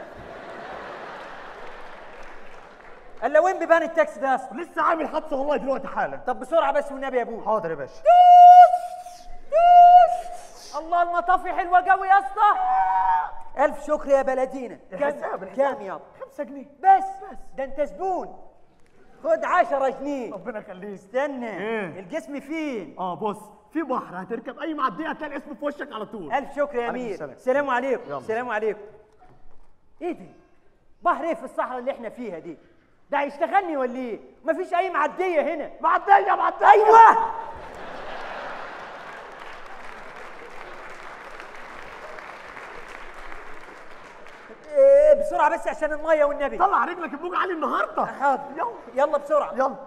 الا وين بيبان التاكسي ده اصلا لسه عامل حادثه والله دلوقتي حالا طب بسرعه بس والنبي يا ابوي حاضر يا باشا الله المطافي حلوه قوي يا اسطى الف شكر يا بلدينا الحساب، كام الحساب. كام يابا 5 جنيه بس بس ده انت زبون خد 10 جنيه ربنا يخليك استنى إيه؟ الجسم فين اه بص في بحر هتركب اي معديه هتلاقي الاسم في وشك على طول الف شكر يا عليكم امير السلام. السلام عليكم يلا. السلام عليكم ايه ده بحر ايه في الصحراء اللي احنا فيها دي ده هيشتغلني ولا ايه مفيش اي معديه هنا معديه معديه ايوه إيه، بسرعه بس عشان الميه والنبي طلع رجلك البوج عالي النهارده حاضر يلا يلا بسرعه يلا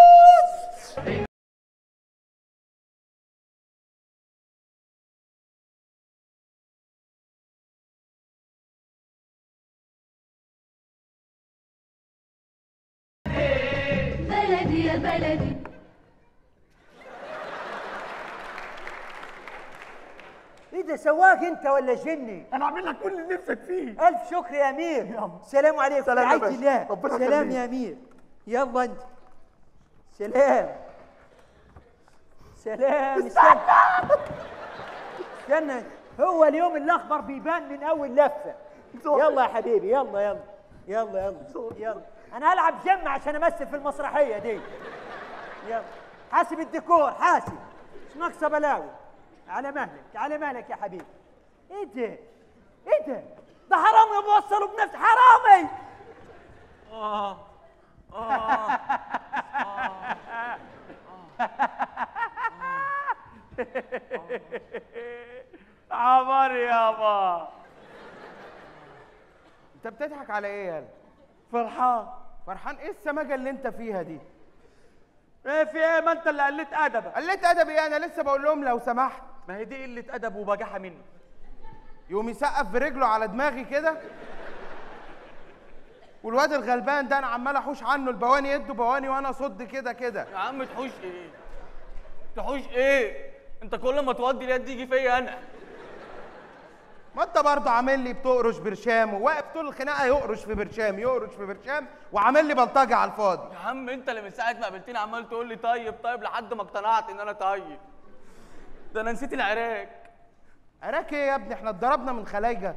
بلدي يا بلدي ايه ده سواق انت ولا جني انا اعمل لك كل اللي نفسك فيه الف شكر يا امير يلا. سلام عليكم سلام يا رعاية باشا. الله ربنا سلام يخليك. يا امير يلا انت سلام سلام استنى استنى هو اليوم الاخضر بيبان من اول لفه يلا يا حبيبي يلا يلا يلا يلا يلا انا هلعب جمع عشان امثل في المسرحيه دي يلا حاسب الديكور حاسب مش ناقصه بلاوي على مهلك على مهلك يا حبيبي ايه ده ايه ده ده حرامي بوصله بنفس حرامي آه آه بتضحك على ايه يالا فرحان فرحان ايه السماجه اللي انت فيها دي ايه في ايه ما انت اللي قلت ادبك قلت ادب ايه انا لسه بقول لهم لو سمحت ما هي دي قله ادب وبجاحه مني يقوم يسقف برجله على دماغي كده والواد الغلبان ده انا عمال احوش عنه البواني يده بواني وانا اصد كده كده يا عم تحوش ايه تحوش ايه انت كل ما تودي اليد يجي فيا انا ما انت برضه عامل لي بتقرش برشام وواقف طول الخناقه يقرش في برشام يقرش في برشام وعامل لي بلطجه على الفاضي يا عم انت اللي من ساعه ما قابلتني عمال تقول لي طيب طيب لحد ما اقتنعت ان انا طيب ده انا نسيت العراك عراك ايه يا ابني احنا اتضربنا من خلايجه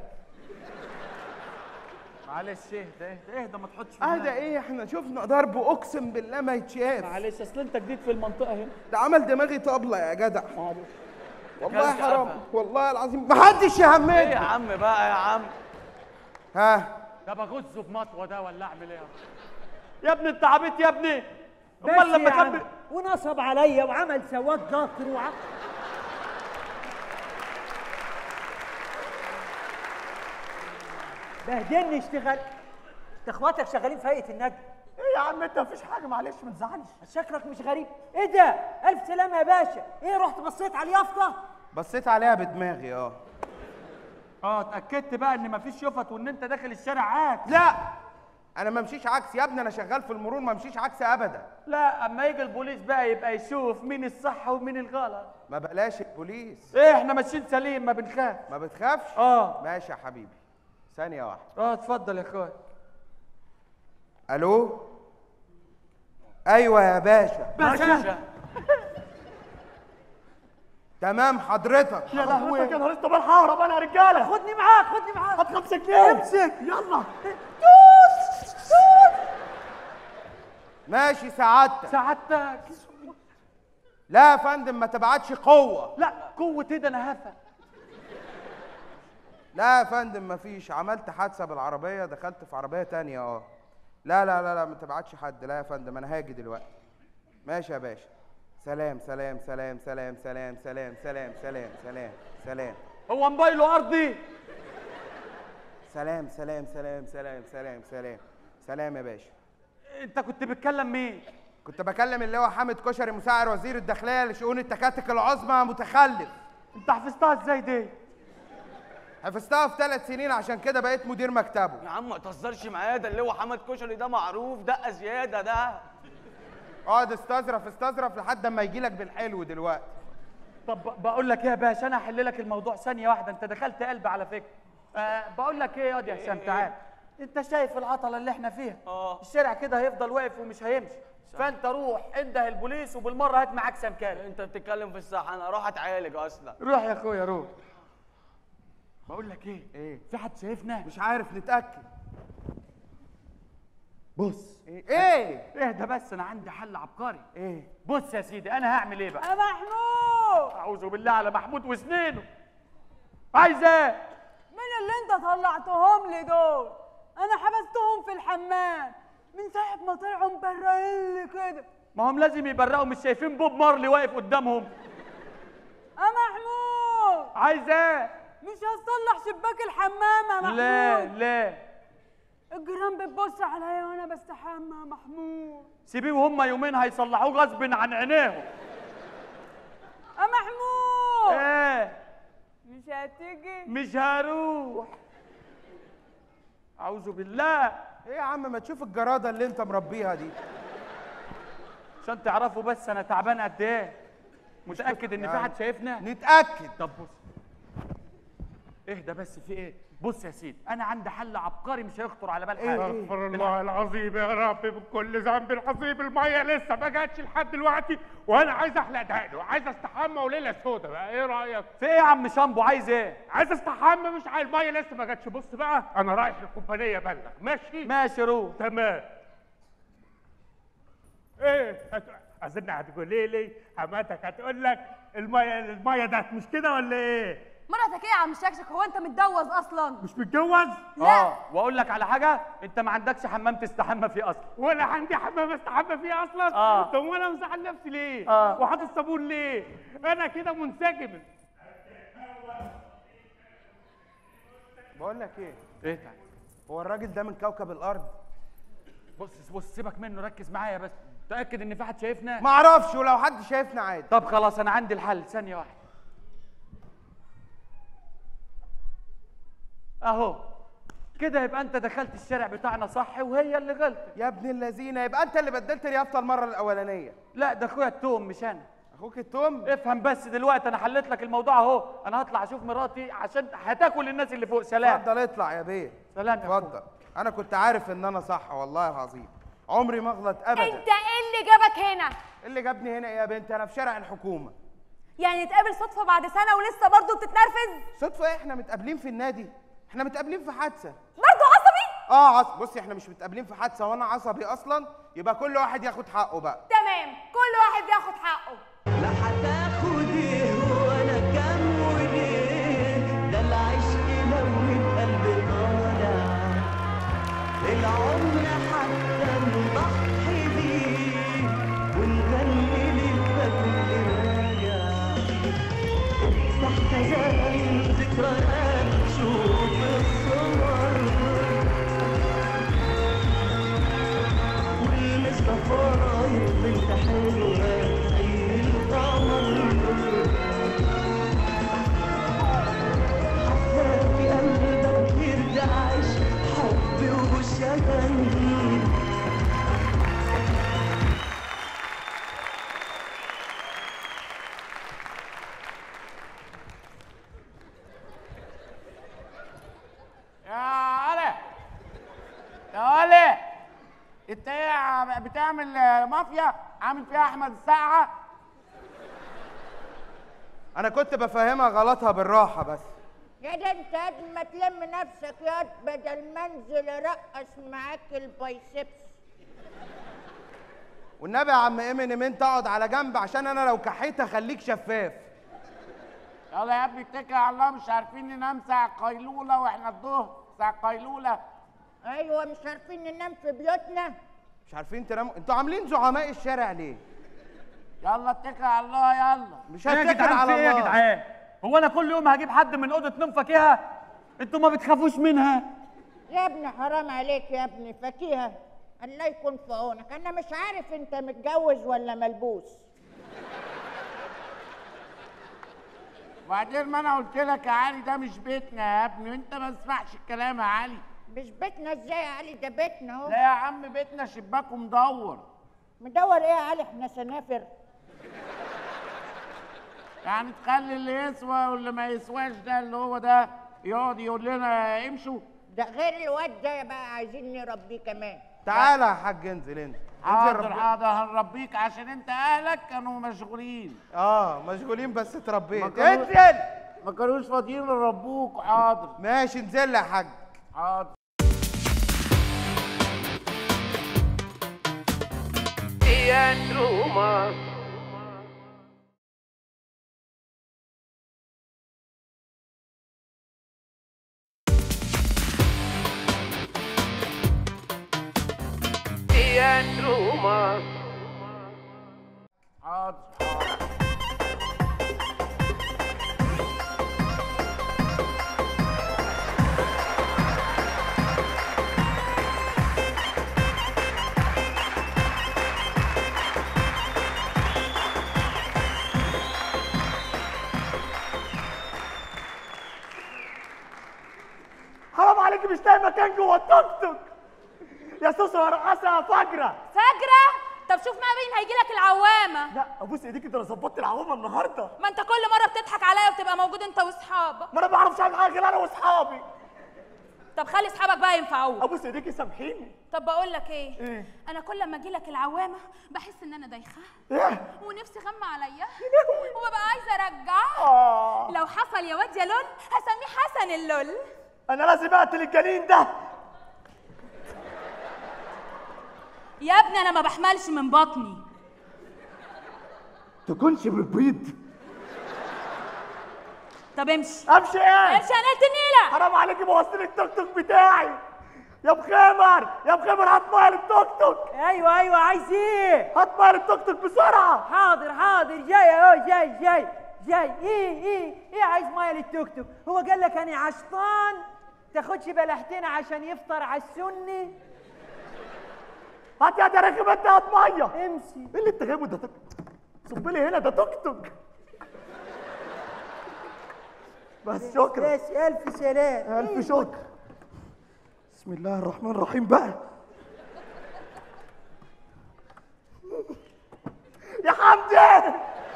معلش اهدى اهدى اهدى ما تحطش في اهدى دماغك. ايه احنا شفنا ضرب اقسم بالله ما يتشاف معلش اصل انت جديد في المنطقه هنا ده عمل دماغي طبله يا جدع والله كلت حرام قفا. والله العظيم ما حدش يهمني ايه يا عم بقى يا عم ها ده بغزه بمطوه ده ولا اعمل ايه يا ابني انت عبيط يا ابني بس امال لما يا كان عم، بي- ونصب عليا وعمل سواد قطر وع... بهدلني اشتغل انت اخواتك شغالين في هيئه النجم ايه يا عم انت مفيش حاجه معلش ما تزعلش شكلك مش غريب ايه ده الف سلامه يا باشا ايه رحت بصيت على اليافطه بصيت عليها بدماغي اه اه اتاكدت بقى ان مفيش شفط وان انت داخل الشارع عاد لا انا ما امشيش عكس يا ابني انا شغال في المرور ما امشيش عكس ابدا لا اما يجي البوليس بقى يبقى يشوف مين الصح ومين الغلط ما بقلاش البوليس ايه احنا ماشيين سليم ما بنخاف ما بتخافش اه ماشي يا حبيبي ثانيه واحده اه اتفضل يا اخويا الو ايوه يا باشا باشا تمام حضرتك يا لهوي يا نهار اسود بالحارب انا يا رجاله خدني معاك خدني معاك هات خمسة جنيه امسك يلا ماشي سعادتك سعادتك لا يا فندم ما تبعتش قوه لا قوة ايه ده انا هفا لا يا فندم ما فيش عملت حادثه بالعربيه دخلت في عربيه تانية اه لا لا لا لا ما تبعتش حد لا يا فندم انا هاجي دلوقتي ماشي يا باشا سلام سلام سلام سلام سلام سلام سلام سلام سلام سلام هو موبايله ارضي سلام سلام سلام سلام سلام سلام سلام يا باشا انت كنت بتكلم مين كنت بكلم اللي هو حامد كشري مساعد وزير الداخليه لشؤون التكاتك العظمى متخلف انت حفظتها ازاي دي حفظتها في ثلاث سنين عشان كده بقيت مدير مكتبه يا عم ما تهزرش معايا ده اللي هو حمد كشري ده معروف دقه زياده ده اقعد استظرف استظرف لحد اما يجي لك بالحلو دلوقتي طب ب- بقول لك ايه يا باشا انا هحل لك الموضوع ثانيه واحده انت دخلت قلبي على فكره أه بقول لك ايه ياض يا حسام إيه؟ تعال انت شايف العطله اللي احنا فيها اه الشارع كده هيفضل واقف ومش هيمشي فانت روح انده البوليس وبالمره هات معاك سمكان انت بتتكلم في الصح انا اروح اتعالج اصلا روح يا اخويا روح بقول لك ايه ايه في حد شايفنا مش عارف نتاكد بص ايه ايه اهدى بس انا عندي حل عبقري ايه بص يا سيدي انا هعمل ايه بقى يا محمود اعوذ بالله على محمود وسنينه عايز ايه مين اللي انت طلعتهم لي دول انا حبستهم في الحمام من ساعه ما طلعوا مبرقين لي كده ما هم لازم يبرقوا مش شايفين بوب مارلي واقف قدامهم يا محمود عايز ايه مش هتصلح شباك الحمام يا محمود لا لا الجيران بتبص عليا وانا بستحمى يا محمود سيبيه وهم يومين هيصلحوه غصب عن عينيهم يا محمود ايه مش هتيجي مش هروح اعوذ بالله ايه يا عم ما تشوف الجراده اللي انت مربيها دي عشان تعرفوا بس انا تعبان قد ايه متاكد ان في يعني. حد شايفنا نتاكد طب بص اهدى بس في ايه بص يا سيدي انا عندي حل عبقري مش هيخطر على بال حد استغفر الله العظيم يا رب من كل ذنب عظيم الميه لسه ما جاتش لحد دلوقتي وانا عايز احلق دقني وعايز استحمى وليله سودا بقى ايه رايك؟ في ايه يا عم شامبو عايز ايه عايز استحمى مش عايز الميه لسه ما جاتش بص بقى انا رايح للكومبانيه ابلغ ماشي؟ ماشي روح تمام ايه هت- اظن هتقولي لي حماتك هتقول لك الميه الميه ده مش كده ولا ايه؟ مرتك ايه يا عم شكشك هو انت متجوز اصلا مش متجوز؟ اه واقول لك على حاجه انت ما عندكش حمام تستحمى فيه اصلا ولا عندي حمام استحمى فيه اصلا آه. طب وانا مزعل نفسي ليه آه. وحاطط صابون ليه انا كده منسجم بقول لك ايه ايه تعال هو الراجل ده من كوكب الارض بص بص سيبك منه ركز معايا بس تاكد ان في حد شايفنا ما اعرفش ولو حد شايفنا عادي طب خلاص انا عندي الحل ثانيه واحده اهو كده يبقى انت دخلت الشارع بتاعنا صح وهي اللي غلطت يا ابن اللذينه يبقى انت اللي بدلت اليافطه المره الاولانيه لا ده اخويا التوم مش انا اخوك التوم افهم بس دلوقتي انا حليت لك الموضوع اهو انا هطلع اشوف مراتي عشان هتاكل الناس اللي فوق سلام اتفضل اطلع يا بيه سلام يا أخويا. اتفضل انا كنت عارف ان انا صح والله العظيم عمري ما اغلط ابدا انت ايه اللي جابك هنا اللي جابني هنا إيه يا بنت انا في شارع الحكومه يعني نتقابل صدفه بعد سنه ولسه برضه بتتنرفز صدفه إيه؟ احنا متقابلين في النادي احنا متقابلين في حادثه برضه عصبي اه عص... بصي احنا مش متقابلين في حادثه وانا عصبي اصلا يبقى كل واحد ياخد حقه بقى تمام كل واحد ياخد حقه لا هتاخد ايه ولا كام وليه ده العشق لو من قلب طالع العمر حتى نضحي بيه ونغني للفجر راجع تحت زمان ذكريات شوف الصور والمصطفى بنت حلوة زي القمر حتى في قلبك يرجعش حب وشغل يا ولا يا ولا انت ايه عم- بتعمل آه، مافيا عامل فيها احمد السقعه انا كنت بفهمها غلطها بالراحه بس يا ده انت قد ما تلم نفسك يا بدل ما انزل ارقص معاك البايسبس والنبي يا عم امينيم انت اقعد على جنب عشان انا لو كحيت اخليك شفاف يلا يا ابني اتكل على الله مش عارفين ننام ساعة قيلولة واحنا الظهر ساعة قيلولة ايوه مش عارفين ننام في بيوتنا مش عارفين تناموا انتوا عاملين زعماء الشارع ليه يلا اتكل على الله يلا مش إيه يا هتكل جدعان على في ايه يا الله جدعان هو انا كل يوم هجيب حد من اوضه نوم فاكهه انتوا ما بتخافوش منها يا ابني حرام عليك يا ابني فاكهه الله يكون في عونك انا مش عارف انت متجوز ولا ملبوس وبعدين ما انا قلت لك يا علي ده مش بيتنا يا ابني وانت ما تسمعش الكلام يا علي مش بيتنا ازاي يا علي ده بيتنا اهو لا يا عم بيتنا شباكه مدور مدور ايه يا علي احنا سنافر يعني تخلي اللي يسوى واللي ما يسواش ده اللي هو ده يقعد يقول لنا امشوا ده غير الواد ده بقى عايزين نربيه كمان تعالى يا حاج انزل انت انزل حاضر ربنا حاضر هنربيك عشان انت اهلك كانوا مشغولين اه مشغولين بس ما اتربيت كانوا- انزل ما كانوش فاضيين يربوك حاضر ماشي انزل يا حاج حاضر Roma. Roma. حاضر حرام عليك مش لاقي مكان جوه التوك توك يا سوسو يا رقاصه فجره فاكره طب شوف ما مين هيجي لك العوامه لا ابوس ايديك انت اللي ظبطت العوامه النهارده ما انت كل مره بتضحك عليا وبتبقى موجود انت واصحابك ما انا ما بعرفش اعمل حاجه غير انا واصحابي طب خلي اصحابك بقى ينفعوك ابوس ايديك سامحيني طب بقول لك ايه ايه انا كل ما اجي لك العوامه بحس ان انا دايخه ايه ونفسي غم عليا وببقى عايزه ارجع آه. لو حصل يا واد يا لول هسميه حسن اللول انا لازم اقتل الجنين ده يا ابني انا ما بحملش من بطني تكونش بالبيض طب امشي امشي ايه امشي انا قلت النيله حرام عليك بوظت لي التوك توك بتاعي يا بخمر يا بخمر هات ميه للتوك توك ايوه ايوه عايز ايه هات ميه للتوك توك بسرعه حاضر حاضر جاي اهو جاي جاي جاي ايه ايه ايه عايز ميه للتوك توك هو قال لك انا عشطان تاخدش بلحتين عشان يفطر على السني هات يا ده راكب انت هات ميه امشي ايه اللي انت جايبه ده صب لي هنا ده توك توك بس شكرا بس الف سلام الف شكر بسم الله الرحمن الرحيم بقى يا حمدي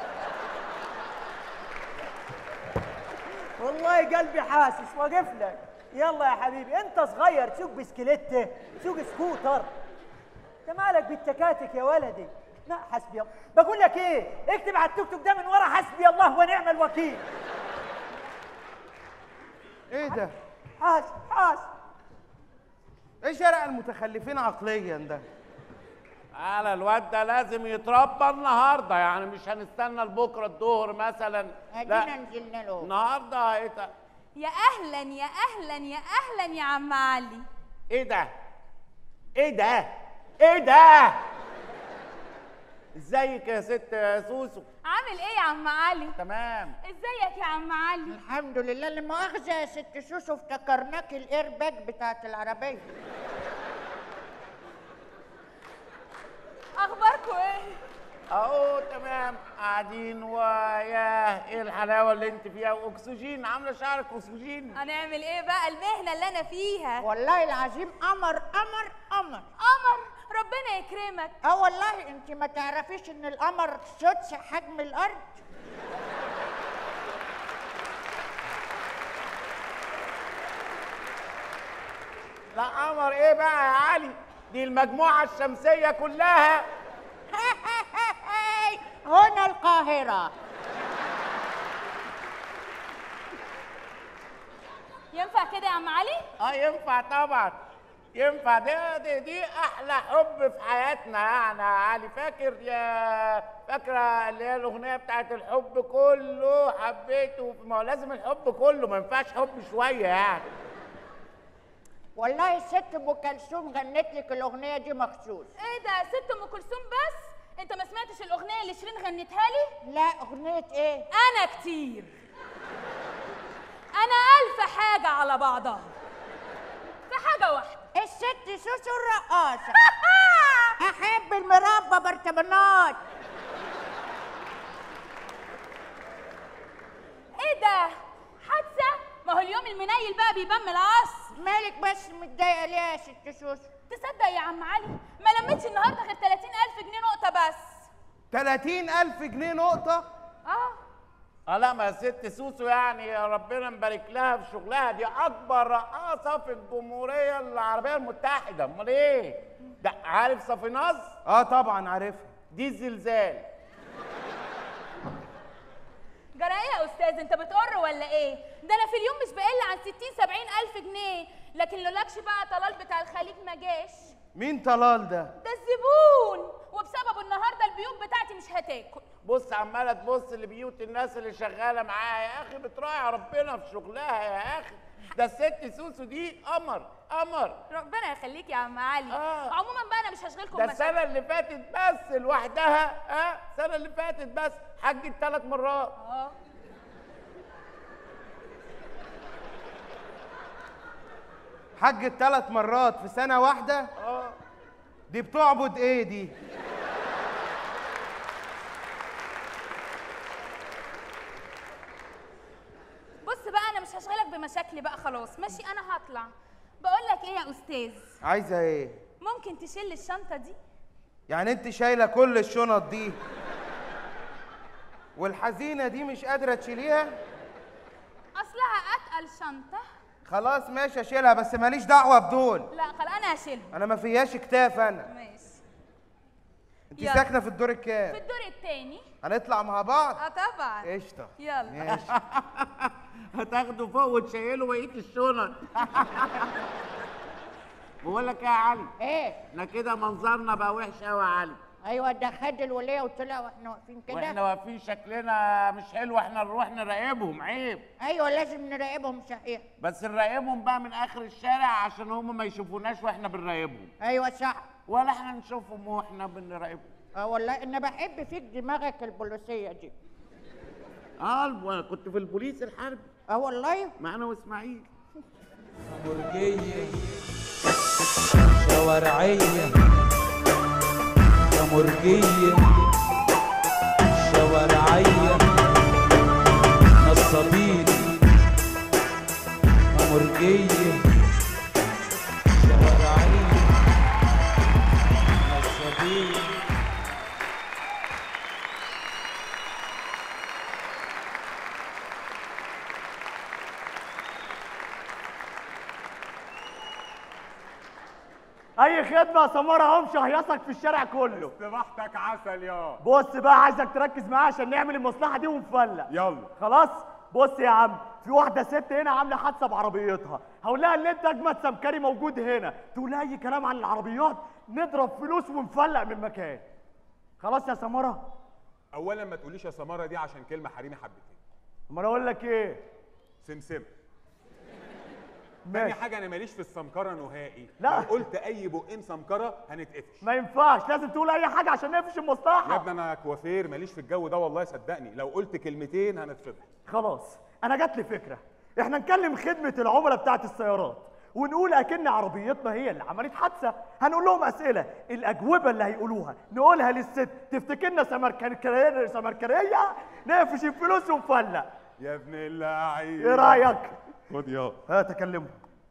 والله قلبي حاسس واقف لك يلا يا حبيبي انت صغير سوق بسكليته سوق سكوتر انت مالك بالتكاتك يا ولدي لا حسبي الله بقول لك ايه اكتب على التوك توك ده من ورا حسبي الله ونعم الوكيل ايه ده حاسب حاسب ايه شارع المتخلفين عقليا ده على الواد ده لازم يتربى النهارده يعني مش هنستنى لبكره الظهر مثلا ادينا نزلنا له النهارده هيت... يا اهلا يا اهلا يا اهلا يا عم علي ايه ده ايه ده ايه ده ازيك يا ست سوسو عامل ايه يا عم علي تمام ازيك يا عم علي الحمد لله اللي مؤاخذة يا ست سوسو افتكرناك الايرباج بتاعت العربية اخباركم ايه اهو تمام قاعدين وياه ايه الحلاوه اللي انت فيها واكسجين عامله شعرك اكسجين هنعمل ايه بقى المهنه اللي انا فيها والله العظيم قمر قمر قمر قمر ربنا يكرمك اه والله انت ما تعرفيش ان القمر سدس حجم الارض لا قمر ايه بقى يا علي دي المجموعه الشمسيه كلها هنا القاهرة ينفع كده يا عم علي اه ينفع طبعا ينفع ده دي, دي احلى حب في حياتنا يعني يا علي فاكر يا فاكره اللي هي الاغنيه بتاعت الحب كله حبيته ما هو لازم الحب كله ما ينفعش حب شويه يعني والله الست ام كلثوم غنت لك الاغنيه دي مخصوص ايه ده ست ام كلثوم بس انت ما سمعتش الاغنيه اللي شيرين غنتها لي لا اغنيه ايه انا كتير انا الف حاجه على بعضها في حاجه واحده الست سوسو الرقاصه احب المربى برطمانات ايه ده حادثه ما هو اليوم المنيل بقى بيبان من العصر مالك بس متضايقه ليه يا ست سوسو تصدق يا عم علي ما لميتش النهارده غير 30000 جنيه نقطه بس 30000 جنيه نقطة اه اه لا ما يا ست سوسو يعني يا ربنا مبارك لها في شغلها دي اكبر رقاصه في الجمهوريه العربيه المتحده امال ايه ده عارف صفيناز اه طبعا عارفها دي الزلزال جرى ايه يا استاذ انت بتقر ولا ايه ده انا في اليوم مش بقل عن 60 70 الف جنيه لكن لولاكش بقى طلال بتاع الخليج ما جاش مين طلال ده ده الزبون وبسببه النهارده البيوت بتاعتي مش هتاكل بص عماله تبص لبيوت الناس اللي شغاله معاها يا اخي بتراعي ربنا في شغلها يا اخي ده الست سوسو دي قمر قمر ربنا يخليك يا عم علي آه. عموما بقى انا مش هشغلكم ده بمشاكل. السنه اللي فاتت بس لوحدها ها السنه اللي فاتت بس حجت ثلاث مرات اه حجت ثلاث مرات في سنة واحدة اه دي بتعبد ايه دي بص بقى انا مش هشغلك بمشاكلي بقى خلاص ماشي انا هطلع بقول لك ايه يا استاذ عايزة ايه ممكن تشيل الشنطه دي يعني انت شايلة كل الشنط دي والحزينة دي مش قادرة تشيليها اصلها اتقل شنطه خلاص ماشي اشيلها بس ماليش دعوة بدول لا خلاص انا هشيلها انا ما فياش كتاف انا ماشي انت يلا. ساكنة في الدور في الكام الدور التاني هنطلع مع بعض اه طبعا قشطة يلا ماشي هتاخده فوق وتشيله بقيه الشنط بقول لك ايه يا علي ايه احنا كده منظرنا بقى وحش قوي يا علي ايوه ده خد الوليه وطلع واحنا واقفين واحنا كده واقفين شكلنا مش حلو احنا نروح نراقبهم عيب ايوه لازم نراقبهم صحيح بس نراقبهم بقى من اخر الشارع عشان هم ما يشوفوناش واحنا بنراقبهم ايوه صح ولا احنا نشوفهم واحنا بنراقبهم اه والله انا بحب فيك دماغك البوليسيه دي اه الب- كنت في البوليس الحربي اه والله معانا واسماعيل برجية شوارعية كمرجية شوارعية نصابين كمرجية شوارعية نصابين اي خدمه يا سماره اهو مشهيصك في الشارع كله صباحتك عسل يا بص بقى عايزك تركز معايا عشان نعمل المصلحه دي ونفلق يلا خلاص بص يا عم في واحده ست هنا عامله حادثه بعربيتها هقول لها ان انت اجمد سمكري موجود هنا تقول لها اي كلام عن العربيات نضرب فلوس ونفلق من مكان خلاص يا سماره اولا ما تقوليش يا سماره دي عشان كلمه حريمي حبتين امال اقول لك ايه سمسم تاني ماشي حاجه انا ماليش في السمكره نهائي لا. لو قلت اي بقين سمكره هنتقفش ما ينفعش لازم تقول اي حاجه عشان نقفش المصلحه يا ابني انا كوافير ماليش في الجو ده والله صدقني لو قلت كلمتين هنتفضح خلاص انا جات لي فكره احنا نكلم خدمه العملاء بتاعه السيارات ونقول اكن عربيتنا هي اللي عملت حادثه هنقول لهم اسئله الاجوبه اللي هيقولوها نقولها للست تفتكرنا سمركريه سمركريه نقفش الفلوس ونفلق يا ابن اللعيب ايه رايك خد يا هات اكلمه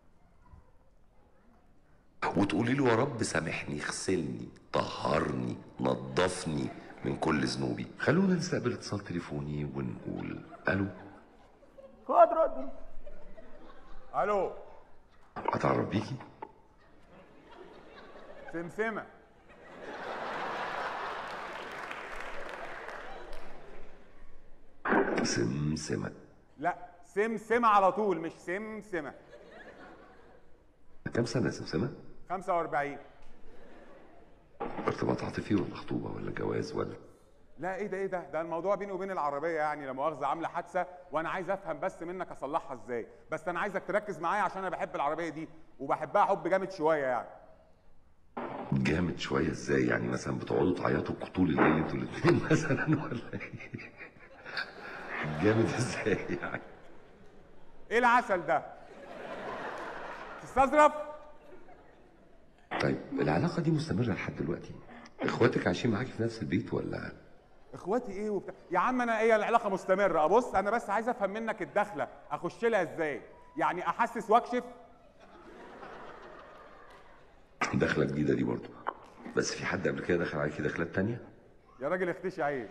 وتقولي له يا رب سامحني اغسلني طهرني نظفني من كل ذنوبي خلونا نستقبل اتصال تليفوني ونقول الو خد رد الو اتعرف بيكي سمسمه سمسمة لا سمسمه على طول مش سمسمه كم سنة يا سمسمة؟ 45 ارتباط عاطفي ولا خطوبة ولا جواز ولا لا ايه ده ايه ده ده الموضوع بيني وبين العربيه يعني لا مؤاخذه عامله حادثه وانا عايز افهم بس منك اصلحها ازاي بس انا عايزك تركز معايا عشان انا بحب العربيه دي وبحبها حب جامد شويه يعني جامد شوية ازاي يعني مثلا بتقعدوا تعيطوا طول الليل انتوا الاثنين مثلا ولا ايه؟ جامد ازاي يعني؟ ايه العسل ده تستظرف طيب العلاقة دي مستمرة لحد دلوقتي اخواتك عايشين معاكي في نفس البيت ولا اخواتي ايه وبتاع يا عم انا ايه العلاقه مستمره ابص انا بس عايز افهم منك الدخله اخش لها ازاي يعني احسس واكشف دخلة جديدة دي برضو بس في حد قبل كده دخل عليكي دخلات تانية؟ يا راجل اختشي عيب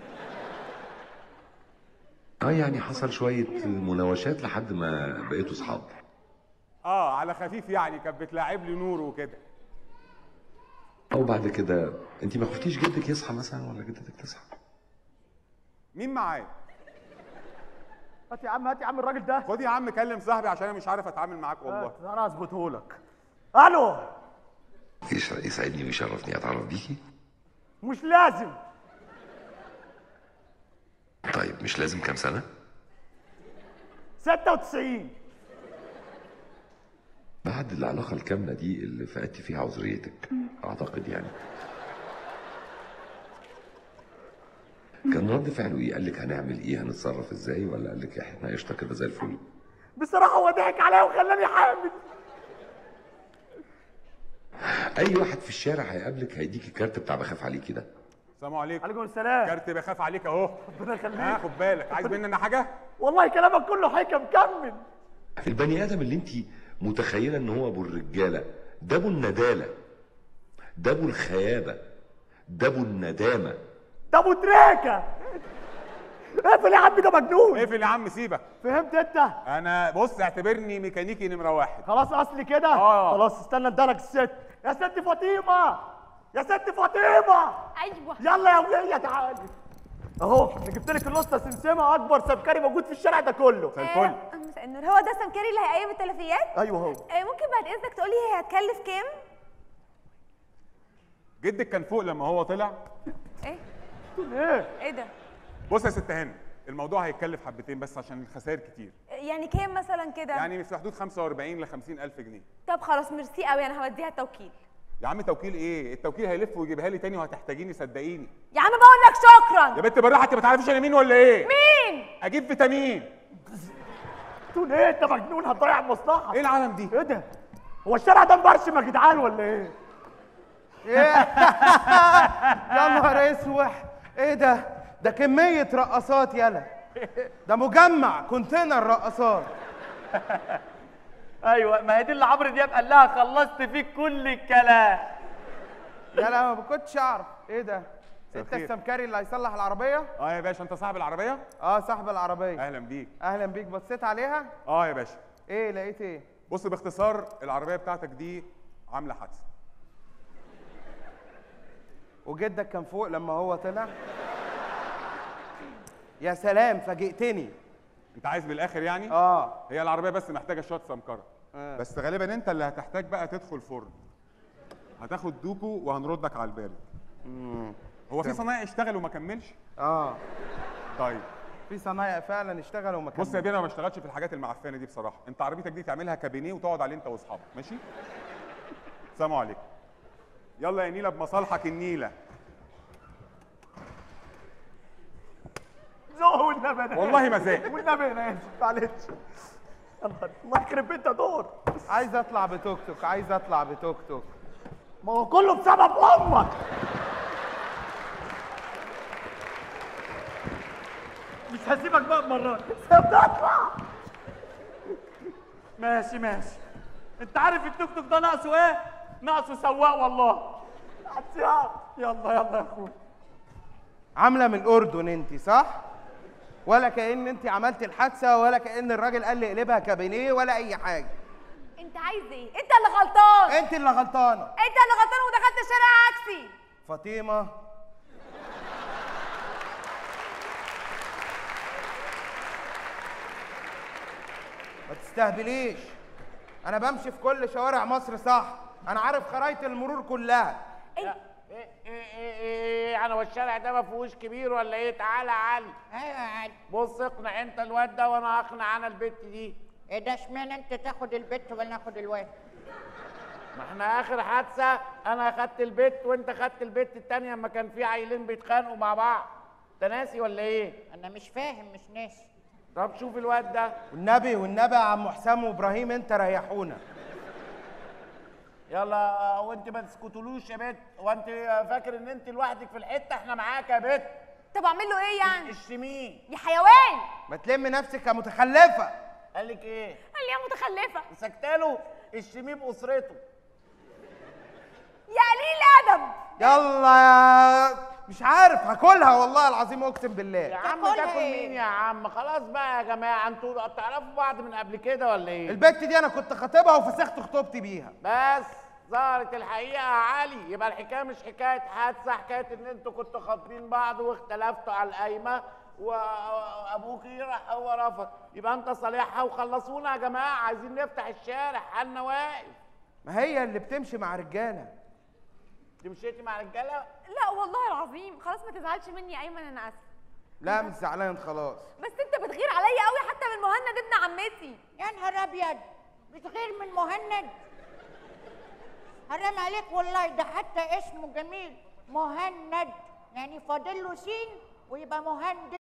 اه يعني حصل شوية مناوشات لحد ما بقيتوا صحاب اه على خفيف يعني كانت بتلاعب لي نور وكده او بعد كده انت ما خفتيش جدك يصحى مثلا ولا جدتك تصحى مين معايا هات يا عم هات يا عم الراجل ده خد يا عم كلم صاحبي عشان انا مش عارف اتعامل معاك والله هات، انا اظبطه لك الو يش- يسعدني ويشرفني اتعرف بيكي مش لازم طيب مش لازم كام سنة 96 بعد العلاقة الكاملة دي اللي فقدت فيها عذريتك اعتقد يعني كان رد فعله ايه قال لك هنعمل ايه هنتصرف ازاي ولا قال لك احنا قشطه كده زي الفل بصراحه هو ضحك عليا وخلاني حامل اي واحد في الشارع هيقابلك هيديك الكارت بتاع بخاف عليكي ده السلام عليكم عليكم السلام كارت بخاف عليك اهو ربنا يخليك ها خد بالك عايز مني انا حاجه والله كلامك كله حكم كمل البني ادم اللي انت متخيله ان هو ابو الرجاله ده ابو النداله ده ابو الخيابه ده ابو الندامه ده ابو تريكه اقفل يا عم ده مجنون اقفل يا عم سيبك فهمت انت انا بص اعتبرني ميكانيكي نمره واحد خلاص اصلي كده آه. خلاص استنى ادالك الست يا ست فاطمه يا ست فاطمه ايوه يلا يا وليه تعالي اهو انا جبت لك الاسطى سمسمه اكبر سمكري موجود في الشارع ده كله زي الفل مساء النور هو ده سمكري اللي هيقيم التلفيات؟ ايوه هو آه، ممكن بعد اذنك تقولي هي هتكلف كام؟ جدك كان فوق لما هو طلع ايه؟ ايه ايه ده؟ بص يا ست هاني الموضوع هيتكلف حبتين بس عشان الخسائر كتير يعني كام مثلا كده؟ يعني في حدود 45 ل 50 الف جنيه طب خلاص ميرسي قوي انا هوديها التوكيل يا عم توكيل ايه التوكيل هيلف ويجيبها لي تاني وهتحتاجيني صدقيني يا عم بقول لك شكرا يا بنت بالراحه انت ما تعرفيش انا مين ولا ايه مين؟ اجيب فيتامين تقول ايه انت مجنون هتضيع المصلحه ايه العالم دي ايه ده هو الشارع ده مبرشم يا جدعان ولا ايه يا نهار اسوح ايه ده ده كميه رقصات يلا ده مجمع كونتينر رقصات ايوه ما هي دي اللي عمرو دياب قال لها خلصت فيك كل الكلام يلا ما كنتش اعرف ايه ده انت الخير. السمكري اللي هيصلح العربيه اه يا باشا انت صاحب العربيه اه صاحب العربيه اهلا بيك اهلا بيك بصيت عليها اه يا باشا ايه لقيت ايه بص باختصار العربيه بتاعتك دي عامله حادثه وجدك كان فوق لما هو طلع يا سلام فاجئتني انت عايز بالاخر يعني اه هي العربيه بس محتاجه شويه سمكره آه. بس غالبا انت اللي هتحتاج بقى تدخل فرن هتاخد دوكو وهنردك على البارد هو في صنايعي اشتغل وما كملش اه طيب في صنايع فعلا اشتغلوا وما بص يا كملوش. بيه انا ما اشتغلتش في الحاجات المعفنه دي بصراحه انت عربيتك دي تعملها كابينيه وتقعد عليه انت واصحابك ماشي سلام عليكم يلا يا نيله بمصالحك النيله زوق والنبي انا والله ما زاق. والنبي انا اسف معلش يا نهار الله يخرب بيت يا دور عايز اطلع بتوك توك عايز اطلع بتوك توك ما هو كله بسبب امك مش هسيبك بقى بمرات سيبني اطلع ماشي ماشي انت عارف التوك توك ده ناقصه ايه ناقصه سواق والله عطيها يلا يلا يا اخويا عامله من الاردن انت صح ولا كأن انت عملت الحادثه ولا كأن الراجل قال لي اقلبها كابينيه ولا اي حاجه انت عايز ايه انت اللي غلطان انت اللي غلطانه انت اللي غلطان ودخلت الشارع عكسي فاطمه ما تستهبليش انا بمشي في كل شوارع مصر صح انا عارف خرايط المرور كلها ايه ايه ايه ايه يعني هو الشارع ده ما فيهوش كبير ولا ايه تعالى يا علي ايوه يا علي بص اقنع انت الواد ده وانا هقنع انا البت دي ايه ده اشمعنى انت تاخد البت ولا ناخد الواد ما احنا اخر حادثه انا اخدت البت وانت خدت البت التانيه اما كان في عيلين بيتخانقوا مع بعض انت ناسي ولا ايه انا مش فاهم مش ناسي طب شوف الواد ده والنبي والنبي يا عم حسام وابراهيم انت ريحونا يلا وانت ما تسكتولوش يا بت وانت فاكر ان انت لوحدك في الحته احنا معاك يا بت طب اعمل له ايه يعني الشمين يا حيوان ما تلم نفسك يا متخلفه قال لك ايه قال لي يا متخلفه سكتاله الشمين باسرته يا قليل ادب يلا يا مش عارف هاكلها والله العظيم اقسم بالله يا عم تاكلها تاكل ايه؟ مين يا عم خلاص بقى يا جماعه انتوا تعرفوا بعض من قبل كده ولا ايه البت دي انا كنت خاطبها وفسخت خطوبتي بيها بس ظهرت الحقيقه يا علي يبقى الحكايه مش حكايه حادثه حكايه ان انتوا كنتوا خاطبين بعض واختلفتوا على القايمه وابوكي راح هو رفض يبقى انت صالحها وخلصونا يا جماعه عايزين نفتح الشارع حالنا واقف ما هي اللي بتمشي مع رجاله انت مشيتي مع رجاله لا والله العظيم خلاص ما تزعلش مني يا ايمن انا اسفه لا مش زعلان خلاص بس انت بتغير عليا قوي حتى من مهند ابن عمتي يا نهار ابيض بتغير من مهند حرام عليك والله ده حتى اسمه جميل مهند يعني فاضل له سين ويبقى مهند